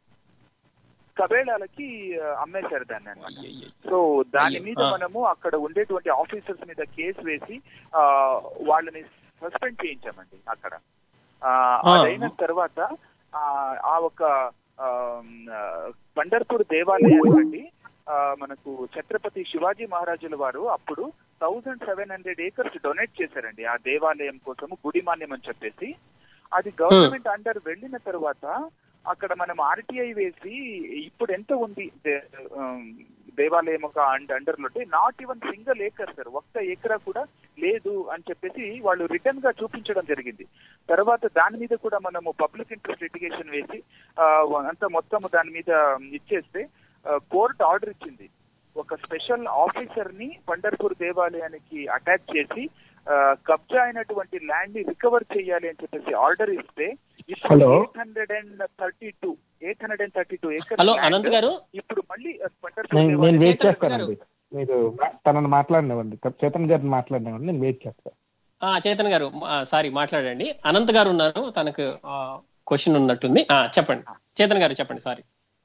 కబేళాలకి ఆ, అమ్మేశారు దాన్ని అన్నమాట అయ్యయ్యో. సో దాని అయ్యో, మీద ఆ. మనము అక్కడ ఉండేటువంటి ఆఫీసర్స్ మీద కేసు వేసి ఆ వాళ్ళని సస్పెండ్ చేయించామండి అక్కడ ఆ, ఆ. అదైన తర్వాత ఆ ఆ ఒక ఆ, ఆ, పండర్పూర్ దేవాలయానికి ఆ, మనకు ఛత్రపతి శివాజీ మహారాజుల వారు అప్పుడు thousand seven hundred acres donate చేశారండి ఆ దేవాలయం కోసము గుడి మాన్యం అని చెప్పేసి అది గవర్నమెంట్ అండర్ వెళ్ళిన తర్వాత అక్కడ మనం ఆర్టీఐ వేసి ఇప్పుడు ఎంత ఉంది దే- ఆమ్, దేవాలయం ఒక అండర్ లో not even single acre sir ఒక్క ఎకరా కూడా లేదు అని చెప్పేసి వాళ్ళు రిటర్న్ గా చూపించడం జరిగింది తర్వాత దాని మీద కూడా మనము పబ్లిక్ ఇంట్రెస్ట్ లిటిగేషన్ వేసి ఆ, అంతా మొత్తం దాని మీద ఇచ్చేస్తే కోర్టు ఆర్డర్ ఇచ్చింది ఒక స్పెషల్ ఆఫీసర్ ని పండర్పూర్ దేవాలయానికి అటాచ్ చేసి ఆ, కబ్జా అయినటువంటి ల్యాండ్ ని రికవర్ చేయాలి అని చెప్పేసి ఆర్డర్ ఇస్తే ఇప్పుడు Hello. Eight hundred and thirty two eight hundred and thirty two hello Anant గారు ఇప్పుడు మళ్ళీ ఆ, పండర్పూర్ నేను నేను దేవాలయం వెయిట్ చేతన్ చేస్తానండి మీరు మా- తనని మాట్లాడినవ్వండి చేతన్ గారిని మాట్లాడినవ్వండి నేను వెయిట్ చేస్తాను ఆ, చేతన్ గారు సారీ మాట్లాడండి అనంత్ గారు ఉన్నారు తనకు క్వశ్చన్ ఉన్నట్టుంది ఆ, చెప్పండి చేతన్ గారు చెప్పండి సారీ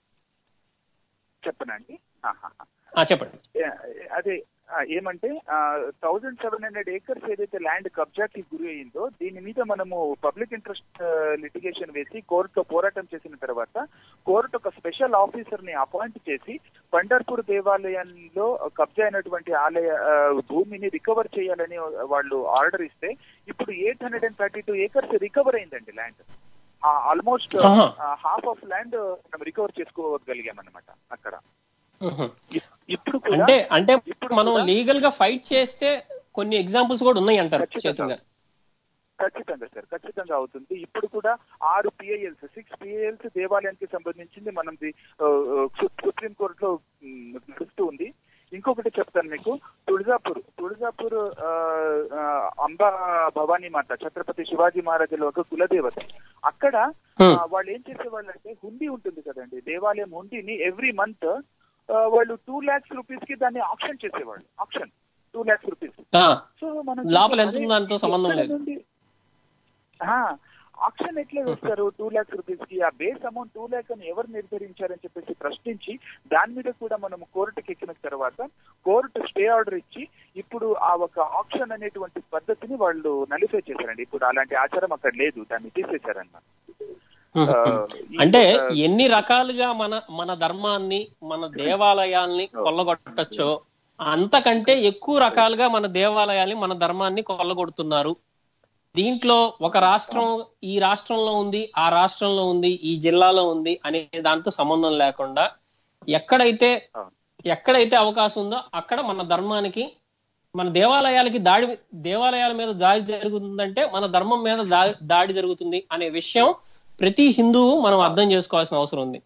చెప్పనండి ఆహాహా. చెప్పండి ఏ- అదే ఆ, ఏమంటే థౌజండ్ సెవెన్ హండ్రెడ్ ఏకర్స్ ఏదైతే ల్యాండ్ కబ్జాకి గురి అయిందో దీని మీద మనము పబ్లిక్ ఇంట్రెస్ట్ లిటిగేషన్ వేసి కోర్టులో పోరాటం చేసిన తర్వాత కోర్టు ఒక స్పెషల్ ఆఫీసర్ ని అపాయింట్ చేసి పండర్పూర్ దేవాలయంలో కబ్జా అయినటువంటి ఆలయ ఆ, భూమిని రికవర్ చేయాలని వాళ్ళు ఆర్డర్ ఇస్తే ఇప్పుడు eight hundred and thirty two acres recover అయిందండి ల్యాండ్ ఆల్మోస్ట్ ఆహా. హాఫ్ ఆఫ్ ల్యాండ్ మనం రికవర్ చేసుకోగలిగాం అనమాట అక్కడ ఉహు. ఇప్- ఇప్పుడు కూడా అంటే అంటే ఇప్పుడు మనం కూడా- లీగల్ గా ఫైట్ చేస్తే కొన్ని ఎగ్జాంపుల్స్ కూడా ఉన్నాయి అంటారు ఖచ్చితంగా. చేతన్ గారు ఖచ్చితంగా సార్ ఖచ్చితంగా అవుతుంది ఇప్పుడు కూడా ఆరు పిఐఎల్స్ సిక్స్ పిఐఎల్స్ దేవాలయానికి సంబంధించింది మనం సుప్రీం కోర్టులో మ్, నడుస్తూ ఉంది ఇంకొకటి చెప్తాను మీకు తుళజాపూర్ తుళజాపూర్ ఆ, ఆ, అంబా భవానీ మాత ఛత్రపతి శివాజీ మహారాజుల ఒక కులదేవత అక్కడ ఆ, Hmm. వాళ్ళు ఏం చేసేవాళ్ళు అంటే హుండీ ఉంటుంది కదండి దేవాలయం హుండీని ఎవ్రీ మంత్ వాళ్ళు టూ లాక్స్ రూపీస్ కి దాన్ని ఆప్షన్ చేసేవాళ్ళు ఆప్షన్ టూ లాక్స్ రూపీస్ ఆ, సో మనం లోపల ఎంత అరే, ఉందో దాంతో సంబంధం ఎక్కడ లేదు. నుండి? ఆ, ఆప్షన్ ఎట్లా వేస్తారు టూ లాక్స్ రూపీస్ కి ఆ బేస్ అమౌంట్ టూ ల్యాక్ అని ఎవరు నిర్ధారించారని చెప్పేసి ప్రశ్నించి దాని మీద కూడా మనం కోర్టుకి ఎక్కిన తర్వాత కోర్టు స్టే ఆర్డర్ ఇచ్చి ఇప్పుడు ఆ ఒక ఆప్షన్ అనేటువంటి పద్ధతిని వాళ్ళు నలిఫై చేశారండి ఇప్పుడు అలాంటి ఆచారం అక్కడ లేదు దాన్ని తీసేశారన్నమాట ఆ, ఈ అంటే ఒక- ఎన్ని రకాలుగా మన మన ధర్మాన్ని మన దేవాలయాల్ని కొల్లగొట్టచ్చో అంతకంటే ఎక్కువ రకాలుగా మన దేవాలయాల్ని మన ధర్మాన్ని కొల్లగొడుతున్నారు దీంట్లో ఒక రాష్ట్రం ఈ రాష్ట్రంలో ఉంది ఆ రాష్ట్రంలో ఉంది ఈ జిల్లాలో ఉంది అనే దాంతో సంబంధం లేకుండా ఎక్కడైతే ఎక్కడైతే అవకాశం ఉందో అక్కడ మన ధర్మానికి మన దేవాలయాలకి దాడి దేవాలయాల మీద దాడి జరుగుతుందంటే మన ధర్మం మీద దా- దాడి జరుగుతుంది అనే విషయం ప్రతి హిందువు మనం అర్థం చేసుకోవాల్సిన అవసరం ఉంది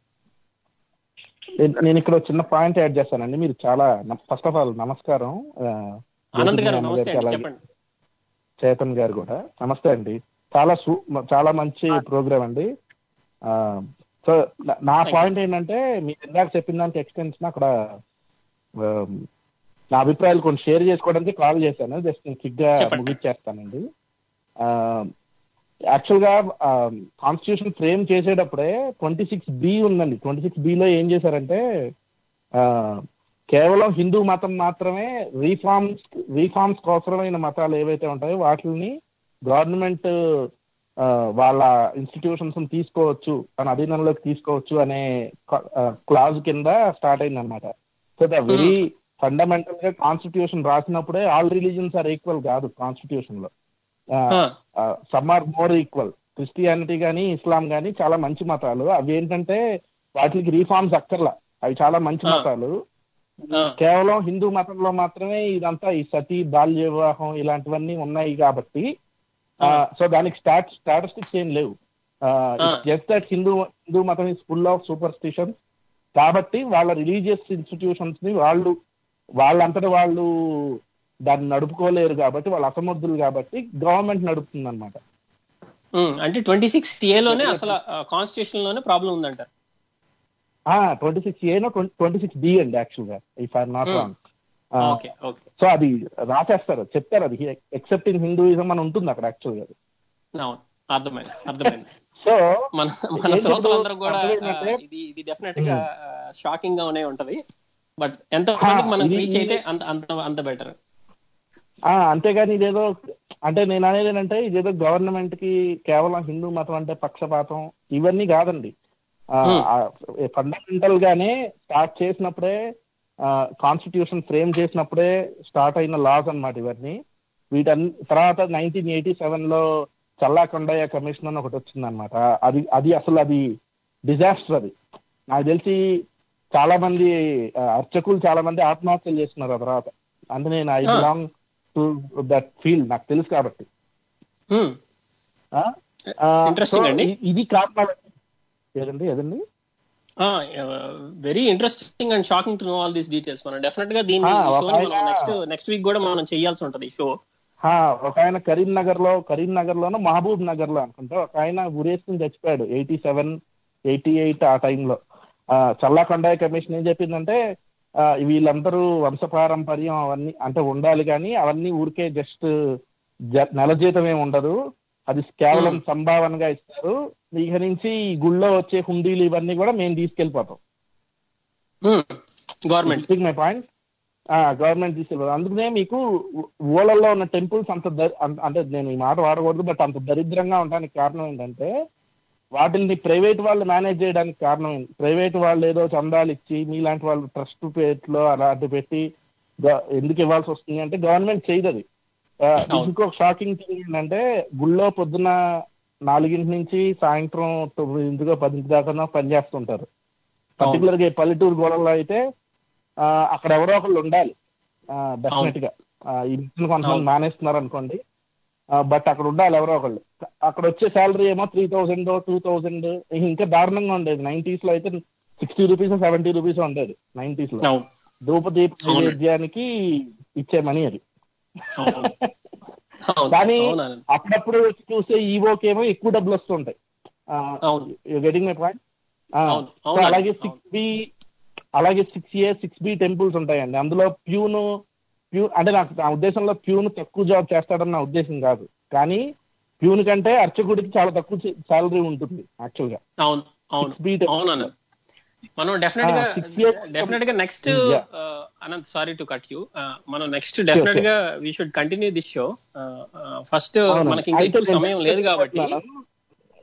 నేను- నేను ఇక్కడ ఒక చిన్న పాయింట్ యాడ్ చేస్తానండి మీరు చాలా ఫస్ట్ ఆఫ్ ఆల్ నమస్కారం ఆ, ఆనంద్ గారు జ్యోతి నమస్తే గారికి అండి అలాగే చెప్పండి చేతన్ గారు కూడా నమస్తే అండి చాలా సు చాలా మంచి ప్రోగ్రామ్ అండి ఆ, సో నా- నా పాయింట్ ఏంటంటే మీరు ఇందాక చెప్పిన దానికి ఎక్స్టెన్షన్ అక్కడ ఆ, నా అభిప్రాయాలు కొన్ని షేర్ చేసుకోవడానికి కాల్ చేశాను జస్ట్ నేను క్విక్ గా చెప్పండి. ముగించేస్తానండి యాక్చువల్ గా కాన్స్టిట్యూషన్ ఫ్రేమ్ చేసేటప్పుడే ట్వంటీ సిక్స్ బి ఉందండి ట్వంటీ సిక్స్ లో ఏం చేశారంటే ఆ, కేవలం హిందూ మతం మాత్రమే రీఫార్మ్స్ రీఫార్మ్స్ కోసమైన మతాలు ఏవైతే ఉంటాయో వాటిని గవర్నమెంట్ వాళ్ళ ఇన్స్టిట్యూషన్స్ తీసుకోవచ్చు తన అధీనంలోకి తీసుకోవచ్చు అనే క్లాజ్ కింద స్టార్ట్ అయింది అనమాట సో ద వెరీ ఫండమెంటల్ గా కాన్స్టిట్యూషన్ రాసినప్పుడే ఆల్ రిలీజన్స్ ఆర్ ఈక్వల్ కాదు కాన్స్టిట్యూషన్ లో some are more equal Christianity గానీ ఇస్లాం గానీ చాలా మంచి మతాలు అవి ఏంటంటే వాటికి రీఫార్మ్స్ అక్కర్లా అవి చాలా మంచి ఆ. మతాలు ఆ, కేవలం హిందూ మతంలో మాత్రమే ఇదంతా ఈ సతీ బాల్య వివాహం ఇలాంటివన్నీ ఉన్నాయి కాబట్టి సో దానికి స్టాట్ స్టాటిస్టిక్స్ ఏం లేవు ఆ. జస్ట్ దట్ హిందూ హిందూ మతం is full of superstitions కాబట్టి వాళ్ళ రిలీజియస్ ఇన్స్టిట్యూషన్స్ ని వాళ్ళు వాళ్ళంతటా వాళ్ళు దాన్ని నడుపుకోలేరు కాబట్టి వాళ్ళు అసమర్థులు కాబట్టి గవర్నమెంట్ నడుపుతుంది అనమాట ఉమ్, అంటే ట్వంటీ సిక్స్ లోనే అసలు కాన్స్టిట్యూషన్ లోనే ప్రాబ్లం ఉందంటారు ట్వంటీ సిక్స్ ఏనో ట్వంటీ సిక్స్ బి అండి యాక్చువల్ గా if I'm not Hmm. Wrong okay okay so అది రాసేస్తారు చెప్తారు అది ఎక్సెప్ట్ ఇన్ హిందూయిజం అని ఉంటుంది అక్కడ యాక్చువల్ గా అవును అర్థమైంది అర్థమైంది సో మన మన ఏంటి శ్రోతలందరూ ఇప్పుడు కూడా అర్థమైందంటే- ఆ, ఇది ఇది డెఫినెట్ గా షాకింగ్ గానే ఉంటది బట్ ఎంత మందికి మనం ఇది- రీచ్ ఇది- అయితే అంత అంత అంత బెటర్ ఆ, అంతేగాని ఇదేదో అంటే నేను అనేది ఏంటంటే ఇదేదో గవర్నమెంట్ కి కేవలం హిందూ మతం అంటే పక్షపాతం ఇవన్నీ కాదండి ఫండమెంటల్ గానే స్టార్ట్ చేసినప్పుడే కాన్స్టిట్యూషన్ ఫ్రేమ్ చేసినప్పుడే స్టార్ట్ అయిన లాస్ అన్నమాట ఇవన్నీ వీటన్ని తర్వాత నైన్టీన్ ఎయిటీ సెవెన్ లో చల్లా కొండయ్య కమిషన్ అని ఒకటి వచ్చిందనమాట అది అది అసలు అది డిజాస్టర్ అది నాకు తెలిసి చాలా మంది ఆ, అర్చకులు చాలా మంది ఆత్మహత్యలు చేస్తున్నారు ఆ తర్వాత అంటే నేను I Ah. Belong to that field నాకు తెలుసు కాబట్టి ఆ? ఆ, Interesting so అండి. ఇ- ఇది కారణాలు ఏదండి ఏదండి very interesting and shocking to know all these details మనం డెఫినెట్ గా దీన్ని ఆ, ఒక ఆయన- నెక్స్ట్ నెక్స్ట్ వీక్ కూడా మనం చేయాల్సి ఉంటది ఈ షో ఆ, ఒక ఆయన కరీంనగర్ లో కరీంనగర్ లోనో మహబూబ్ నగర్ లో అనుకుంటా ఒక ఆయన ఉరేసుకుని చచ్చిపోయాడు ఎయిటీ సెవెన్ ఎయిటీ ఎయిట్ ఆ టైంలో చల్లా కొండయ్య కమిషన్ ఏం చెప్పిందంటే ఆ, వీళ్ళందరూ వంశపారంపర్యం అవన్నీ అంటే ఉండాలి కానీ అవన్నీ ఊరికే జస్ట్ నెల జీతం ఏమి ఉండదు అది కేవలం సంభావనగా ఇస్తారు ఇక నుంచి ఈ గుళ్ళో వచ్చే హుండీలు ఇవన్నీ కూడా మేము తీసుకెళ్ళిపోతాం గవర్నమెంట్ మై పాయింట్ గవర్నమెంట్ తీసుకెళ్ళిపోతాం అందుకనే మీకు ఊ- ఊళ్ళల్లో ఉన్న టెంపుల్స్ అంత దరి- అంత- అంటే నేను ఈ మాట వాడకూడదు బట్ అంత దరిద్రంగా ఉండడానికి కారణం ఏంటంటే వాటిని ప్రైవేట్ వాళ్ళు మేనేజ్ చేయడానికి కారణం ఏంటి ప్రైవేట్ వాళ్ళు ఏదో చందాలు ఇచ్చి మీలాంటి వాళ్ళు ట్రస్ట్ పేట్లో అలాంటి పెట్టి గ- ఎందుకు ఇవ్వాల్సి వస్తుంది అంటే గవర్నమెంట్ చేయదు అది ఆ, ఇంకొక షాకింగ్ థింగ్ ఏంటంటే గుళ్ళో పొద్దున నాలుగింటి నుంచి సాయంత్రం తొమ్మిదింటికో పదింటి దాకా పనిచేస్తుంటారు పర్టికులర్ గా ఈ పల్లెటూరు గోడల్లో అయితే ఆ, అక్కడ ఎవరో ఒకళ్ళు ఉండాలి డెఫినెట్ గా ఆ, ఈ మిషన్ కొంతమంది మానేస్తున్నారు అనుకోండి బట్ అక్కడ ఉండాలి ఎవరో ఒకళ్ళు అక్కడ వచ్చే శాలరీ ఏమో త్రీ థౌసండ్ టూ థౌసండ్ ఇంకా దారుణంగా ఉండేది నైన్టీస్ లో అయితే సిక్స్టీ రూపీస్ సెవెంటీ రూపీస్ ఉండేది నైన్టీస్ లో అవును ద్రౌపదీప్ అవును. నైవేద్యానికి ఇచ్చే మనీ అది అవును. అవును. కానీ అవునండి. అప్పుడప్పుడు వచ్చి చూస్తే ఈవోకి ఏమో ఎక్కువ డబ్బులు వస్తుంటాయి అవును. గెటింగ్ మై పాయింట్ అవును. అవునండి. అలాగే అవును. సిక్స్ బి అలాగే six A six B temples ఉంటాయండి అందులో ప్యూను ప్యూ అంటే నాకు నా ఉద్దేశంలో ప్యూను తక్కువ జాబ్ చేస్తాడని నా ఉద్దేశం కాదు కానీ ప్యూన్ కంటే అర్చకుడికి చాలా తక్కువ శాలరీ ఉంటుంది యాక్చువల్ గా అవును అవును Six beat. అవునన్న మనం డెఫినెట్ గా Ah, six years. డెఫినెట్ గా next Yeah. Anant sorry to cut you మనం నెక్స్ట్ డెఫినెట్ గా we should continue this show first అవును. మనకి ఇంకా అయితే ఎక్కువ నేను సమయం లేదు కాబట్టి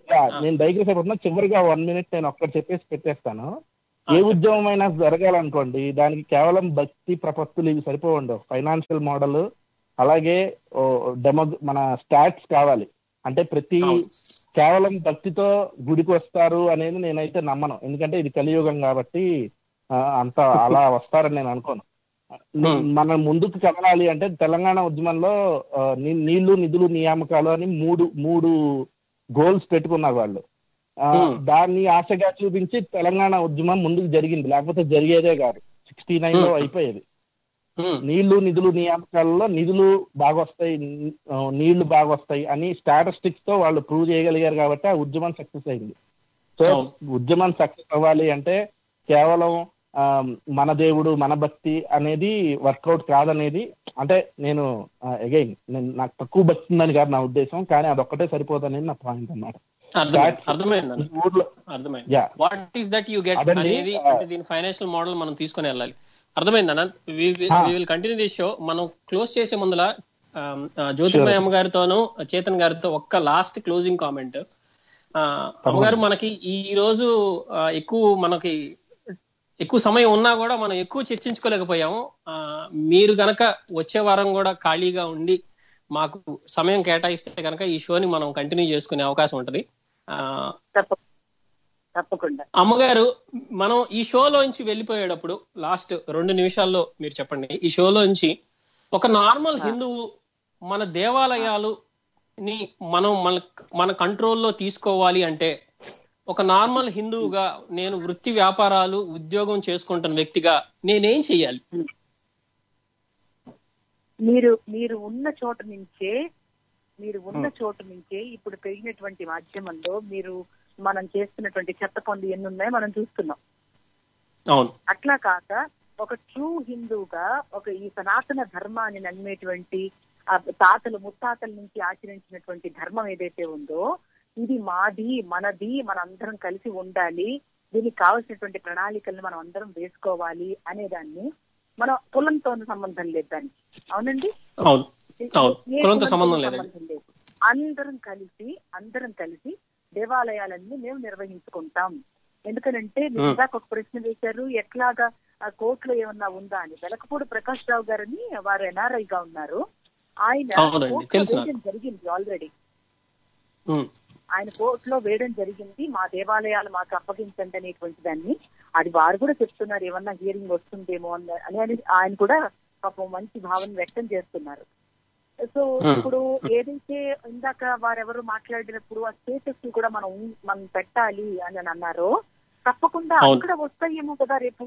యా, నేను డైగ్రెస్ అయిపోతున్నా చివరిగా వన్ మినిట్ నేను ఒక్కటి చెప్పేసి పెట్టేస్తాను ఏ ఉద్యమం అయినా జరగాలనుకోండి దానికి కేవలం భక్తి ప్రపత్తులు ఇవి సరిపోవండి ఫైనాన్షియల్ మోడల్ అలాగే ఓ డెమో మన స్టాట్స్ కావాలి అంటే ప్రతి కేవలం భక్తితో గుడికి వస్తారు అనేది నేనైతే నమ్మను ఎందుకంటే ఇది కలియుగం కాబట్టి ఆ, అంత అలా వస్తారని నేను అనుకోను ని- మనం ముందుకు కదలాలి అంటే తెలంగాణ ఉద్యమంలో ఆ, ని- నీళ్లు నిధులు నియామకాలు అని మూడు మూడు గోల్స్ పెట్టుకున్నారు వాళ్ళు ఆ, దాన్ని ఆశగా చూపించి తెలంగాణ ఉద్యమం ముందుకు జరిగింది లేకపోతే జరిగేదే కాదు సిక్స్టీ నైన్ లో అయిపోయేది నీళ్లు నిధులు నియామకాలలో నిధులు బాగా వస్తాయి ని- ఆ, నీళ్లు బాగా వస్తాయి అని స్టాటిస్టిక్స్ తో వాళ్ళు ప్రూవ్ చేయగలిగారు కాబట్టి ఆ ఉద్యమం సక్సెస్ అయింది సో ఉద్యమం సక్సెస్ అవ్వాలి అంటే కేవలం ఆ, మన దేవుడు మన భక్తి అనేది వర్కౌట్ కాదనేది అంటే నేను అగైన్ నేను నాకు తక్కువ భక్తి ఉందని కాదు నా ఉద్దేశం కానీ అదొక్కటే సరిపోదనేది నా పాయింట్ అన్నమాట అర్థమైంది Stats- అర్థమైంది ఈ ఊర్లో అర్థమైంది Yeah. What is that you get అదండి, అనేది ఆ, అంటే దీని ఫైనాన్షియల్ మోడల్ మనం తీసుకొని వెళ్ళాలి అర్థమైంది అన్న వి ఆ. విల్ కంటిన్యూ దిస్ షో మనం క్లోజ్ చేసే ముందల జ్యోతిర్మయ అమ్మగారితోనూ చేతన్ గారితో ఒక్క లాస్ట్ క్లోజింగ్ కామెంట్ అమ్మగారు మనకి ఈ రోజు ఆ, ఎక్కువ మనకి ఎక్కువ సమయం ఉన్నా కూడా మనం ఎక్కువ చర్చించుకోలేకపోయాము ఆ, మీరు గనక వచ్చే వారం కూడా ఖాళీగా ఉండి మాకు సమయం కేటాయిస్తే కనుక ఈ షోని మనం కంటిన్యూ చేసుకునే అవకాశం ఉంటది ఆ, తప్ప తప్పకుండా అమ్మగారు మనం ఈ షోలోంచి వెళ్ళిపోయేటప్పుడు లాస్ట్ రెండు నిమిషాల్లో మీరు చెప్పండి ఈ షోలోంచి ఒక నార్మల్ హిందువు మన దేవాలయాలు ని మనం మన మన కంట్రోల్లో తీసుకోవాలి అంటే ఒక నార్మల్ హిందువుగా నేను వృత్తి వ్యాపారాలు ఉద్యోగం చేసుకుంటున్న వ్యక్తిగా నేనేం చెయ్యాలి మీరు మీరు ఉన్న చోట నుంచే మీరు ఉన్న చోట నుంచే ఇప్పుడు పెరిగినటువంటి మాధ్యమంలో మీరు మనం చేస్తున్నటువంటి చెత్త పనులు ఎన్ని ఉన్నాయో మనం చూస్తున్నాం అవును అట్లా కాక ఒక ట్రూ హిందువుగా ఒక ఈ సనాతన ధర్మాన్ని నమ్మేటువంటి ఆ తాతలు ముత్తాతల నుంచి ఆచరించినటువంటి ధర్మం ఏదైతే ఉందో ఇది మాది మనది మన అందరం కలిసి ఉండాలి దీనికి కావలసినటువంటి ప్రణాళికలను మనం అందరం వేసుకోవాలి అనేదాన్ని మన కులంతో సంబంధం లేదు దానికి అవునండి అవును అవును ఏ కులంతో కులంతో సంబంధం లేదండి సంబంధం లేదు అందరం కలిసి అందరం కలిసి దేవాలయాలన్నీ మేము నిర్వహించుకుంటాం ఎందుకనంటే మీరు Hmm. ఇందాక ఒక ప్రశ్న వేశారు ఎట్లాగా ఆ కోర్టులో ఏమన్నా ఉందా అని వెలకపూడి ప్రకాష్ రావు గారని వారు ఎన్ఆర్ఐ గా ఉన్నారు ఆయన అవునండి, కోర్టులో తెలుసు నాకు. వేయడం జరిగింది ఆల్రెడీ ఉమ్, ఆయన కోర్టులో వేయడం జరిగింది మా దేవాలయాలు మాకు అప్పగించండి అనేటువంటి దాన్ని అది వారు కూడా చెప్తున్నారు ఏమన్నా హియరింగ్ వస్తుందేమో అన్న- అని అని ఆయన కూడా పాపం మంచి భావన వ్యక్తం చేస్తున్నారు సో Hmm. ఇప్పుడు ఏదైతే ఇందాక వారెవరు మాట్లాడినప్పుడు ఆ స్టేటస్ కూడా మనం ఉం- మనం పెట్టాలి అని అని అన్నారో తప్పకుండా అవును. అక్కడ వస్తాయేమో కదా రేపు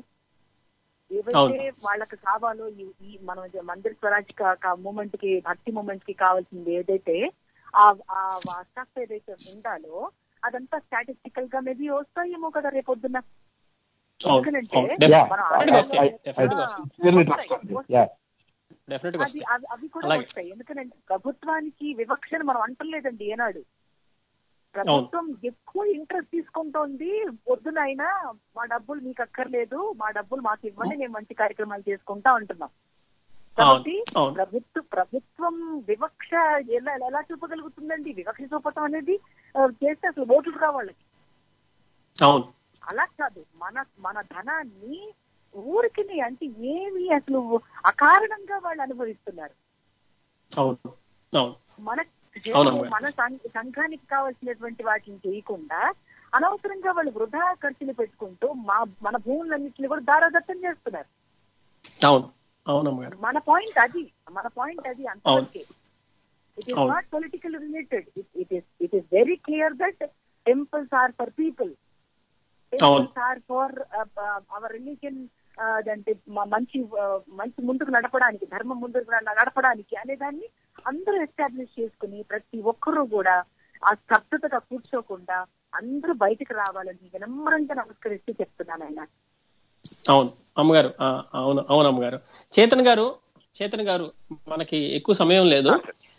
ఏవైతే అవును. వాళ్ళకి కావాలో ఈ- ఈ మనం మందిర్ స్వరాజ్ మూమెంట్ కి భక్తి మూమెంట్ కి కావాల్సింది ఏదైతే ఆ ఆ స్టఫ్ ఏదైతే ఉండాలో అదంతా స్టాటిస్టికల్ గా మేబీ వస్తాయేమో కదా రేపు పొద్దున్న అవును ఎందుకంటే అవును డెఫినెట్ మనం గా ఆడవాళ్ళం వస్తాయి కదా. డెఫినెట్ గా వస్తాయి Really వస్తాయి, trust వస్తాయి. Yeah. డెఫినెట్ గా అది వస్తాయి అవి అవి కూడా అలాగే. వస్తాయి ఎందుకంటే ప్రభుత్వానికి వివక్షను మనం అంటలేదండి ఏనాడు ప్రభుత్వం ఎక్కువ ఇంట్రెస్ట్ తీసుకుంటోంది పొద్దునైనా మా డబ్బులు మీకు అక్కర్లేదు మా డబ్బులు మాకు ఇవ్వండి మేము మంచి కార్యక్రమాలు చేసుకుంటా ఉంటున్నాం కాబట్టి అవును. ప్రభుత్వ ప్రభుత్వం వివక్ష ఎలా ఎలా చూపగలుగుతుందండి వివక్ష చూపటం అనేది ఆ, చేస్తే అసలు ఓట్లు రావాళ్ళకి అవును అలా కాదు మన మన ధనాన్ని ఊరికి అంటే ఏమి అసలు అకారణంగా వాళ్ళు అనుభవిస్తున్నారు అవును అవును మన అవునమ్మా. మన సం- సంఘానికి కావాల్సినటువంటి వాటిని చేయకుండా అనవసరంగా వాళ్ళు వృధా ఖర్చులు పెట్టుకుంటూ మా మన భూములన్నింటినీ కూడా దారాదత్తం చేస్తున్నారు అవును అవునమ్మ గారు మన పాయింట్ అది మన పాయింట్ అది అంతవరకే ఇట్ ఈస్ అవును. Not political related it is it is very clear that temples are for people temples are for our religion అదంటే మ- మంచి ఆ, మంచి ముందుకు నడపడానికి ధర్మం ముందుకు న- నడపడానికి అనే దాన్ని అందరూ ఎస్టాబ్లిష్ చేసుకుని ప్రతి ఒక్కరూ కూడా ఆ స్తబ్దతగా కూర్చోకుండా అందరూ బయటకు రావాలని వినమ్రంగా నమస్కరిస్తూ చెప్తున్నాను ఆయన అవును అమ్మగారు ఆ, అవును అవును అమ్మగారు చేతన్ గారు చేతన్ గారు మనకి ఎక్కువ సమయం లేదు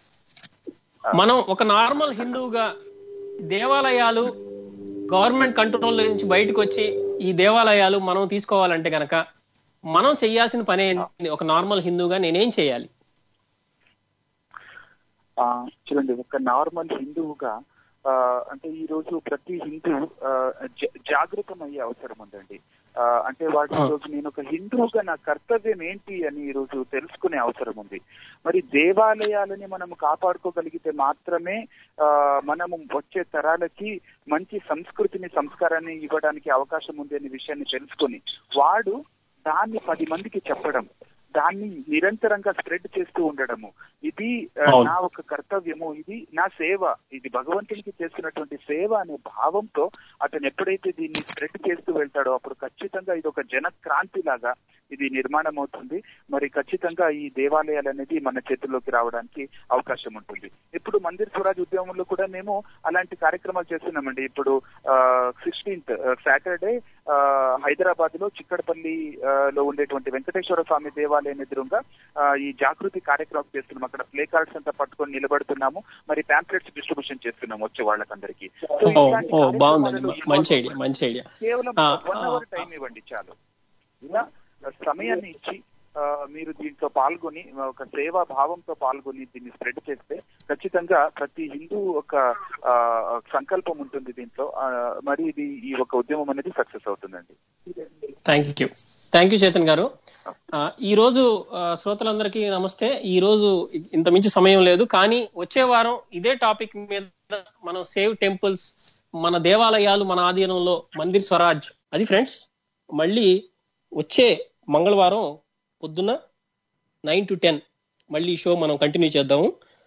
మనం ఒక నార్మల్ హిందువుగా దేవాలయాలు గవర్నమెంట్ కంట్రోల్ నుంచి బయటకు వచ్చి ఈ దేవాలయాలు మనం తీసుకోవాలంటే గనక మనం చేయాల్సిన పని ఏంటి ఒక నార్మల్ హిందువుగా నేనేం చేయాలి ఆ, చూడండి ఒక నార్మల్ హిందువుగా ఆ, అంటే ఈ రోజు ప్రతి హిందూ ఆ, జ- జాగృతం అయ్యే అవసరం ఉందండి ఆ, అంటే వాటి ఈ రోజు నేను ఒక హిందువుగా నా కర్తవ్యం ఏంటి అని ఈ రోజు తెలుసుకునే అవసరం ఉంది మరి దేవాలయాలని మనం కాపాడుకోగలిగితే మాత్రమే ఆ, మనము వచ్చే తరాలకి మంచి సంస్కృతిని సంస్కారాన్ని ఇవ్వడానికి అవకాశం ఉంది అనే విషయాన్ని తెలుసుకొని వాడు దాన్ని పది మందికి చెప్పడం దాన్ని నిరంతరంగా స్ప్రెడ్ చేస్తూ ఉండడము ఇది ఆ, అవును. నా ఒక కర్తవ్యము ఇది నా సేవ ఇది భగవంతునికి చేస్తున్నటువంటి సేవ అనే భావంతో అతను ఎప్పుడైతే దీన్ని స్ప్రెడ్ చేస్తూ వెళ్తాడో అప్పుడు ఖచ్చితంగా ఇది ఒక జన క్రాంతి లాగా ఇది నిర్మాణం అవుతుంది మరి ఖచ్చితంగా ఈ దేవాలయాలు అనేది మన చేతుల్లోకి రావడానికి అవకాశం ఉంటుంది ఇప్పుడు మందిర్ స్వరాజ్ ఉద్యమంలో కూడా మేము అలాంటి కార్యక్రమాలు చేస్తున్నామండి ఇప్పుడు సిక్స్టీన్త్ సాటర్డే హైదరాబాద్ లో చిక్కడపల్లి ఆ, లో ఉండేటువంటి వెంకటేశ్వర స్వామి దేవాలయం ఎదురుగా ఆ, ఈ జాగృతి కార్యక్రమం చేస్తున్నాం అక్కడ ప్లే కార్డ్స్ అంతా పట్టుకొని నిలబడుతున్నాము మరి ప్యాంప్లెట్స్ డిస్ట్రిబ్యూషన్ చేస్తున్నాం వచ్చే వాళ్ళకందరికీ సో ఓ ఇలాంటి ఓ బాగుందండి కార్యక్రమాలలో మంచి ఐడియా మంచి ఐడియా కేవలం ఆ, వన్ ఆ, అవర్ టైం ఇవ్వండి చాలు ఇలా సమయాన్ని ఇచ్చి ఆ, మీరు దీంట్లో పాల్గొని ఒక సేవా భావంతో పాల్గొని దీన్ని స్ప్రెడ్ చేస్తే ఖచ్చితంగా ప్రతి హిందూ ఒక ఆ, సంకల్పం ఉంటుంది దీంట్లో ఆ, మరి ఇది ఈ ఒక ఉద్యమం అనేది సక్సెస్ అవుతుందండి thank you thank you Chetan garu ఆ, ఈ రోజు ఆ, శ్రోతలందరికీ నమస్తే ఈ రోజు ఇంత మించి సమయం లేదు కానీ వచ్చే వారం ఇదే టాపిక్ మీద మనం సేవ్ టెంపుల్స్ మన దేవాలయాలు మన ఆధీనంలో మందిర్ స్వరాజ్ అది ఫ్రెండ్స్ మళ్ళీ వచ్చే మంగళవారం పొద్దున్న నైన్ టు టెన్ మళ్ళీ ఈ షో మనం కంటిన్యూ చేద్దాము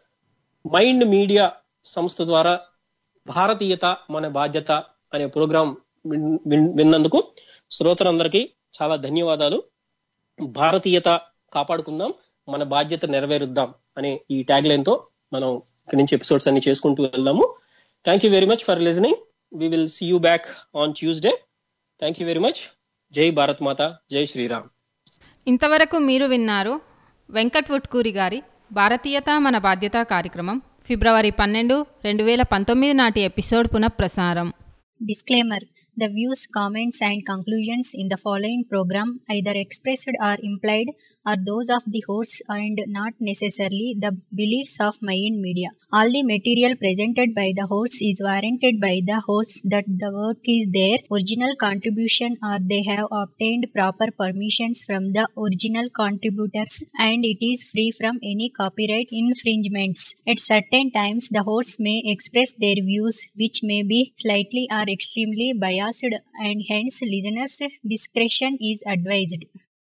మైండ్ మీడియా సంస్థ ద్వారా భారతీయత మన బాధ్యత అనే ప్రోగ్రాం విన్- విన్- విన్నందుకు శ్రోతలందరికీ చాలా ధన్యవాదాలు భారతీయత కాపాడుకుందాం మన బాధ్యత నెరవేరుద్దాం అనే ఈ ట్యాగ్ లైన్ తో మనం ఇక్కడి నుంచి ఎపిసోడ్స్ అన్ని చేసుకుంటూ వెళ్దాము thank you very much for listening we will see you back on Tuesday thank you very much జై భారత్ మాత జై శ్రీరామ్ ఇంతవరకు మీరు విన్నారు వెంకట్ వుట్కూరి గారి భారతీయత మన బాధ్యత కార్యక్రమం ఫిబ్రవరి పన్నెండు రెండు వేల పంతొమ్మిది నాటి ఎపిసోడ్ పునఃప్రసారం Disclaimer The views, comments, and conclusions in the following program, either expressed or implied, are those of the hosts and not necessarily the beliefs of Mayan Media. All the material presented by the hosts is warranted by the hosts that the work is their original contribution or they have obtained proper permissions from the original contributors and it is free from any copyright infringements. At certain times, the hosts may express their views which may be slightly or extremely biased and hence listeners' discretion is advised.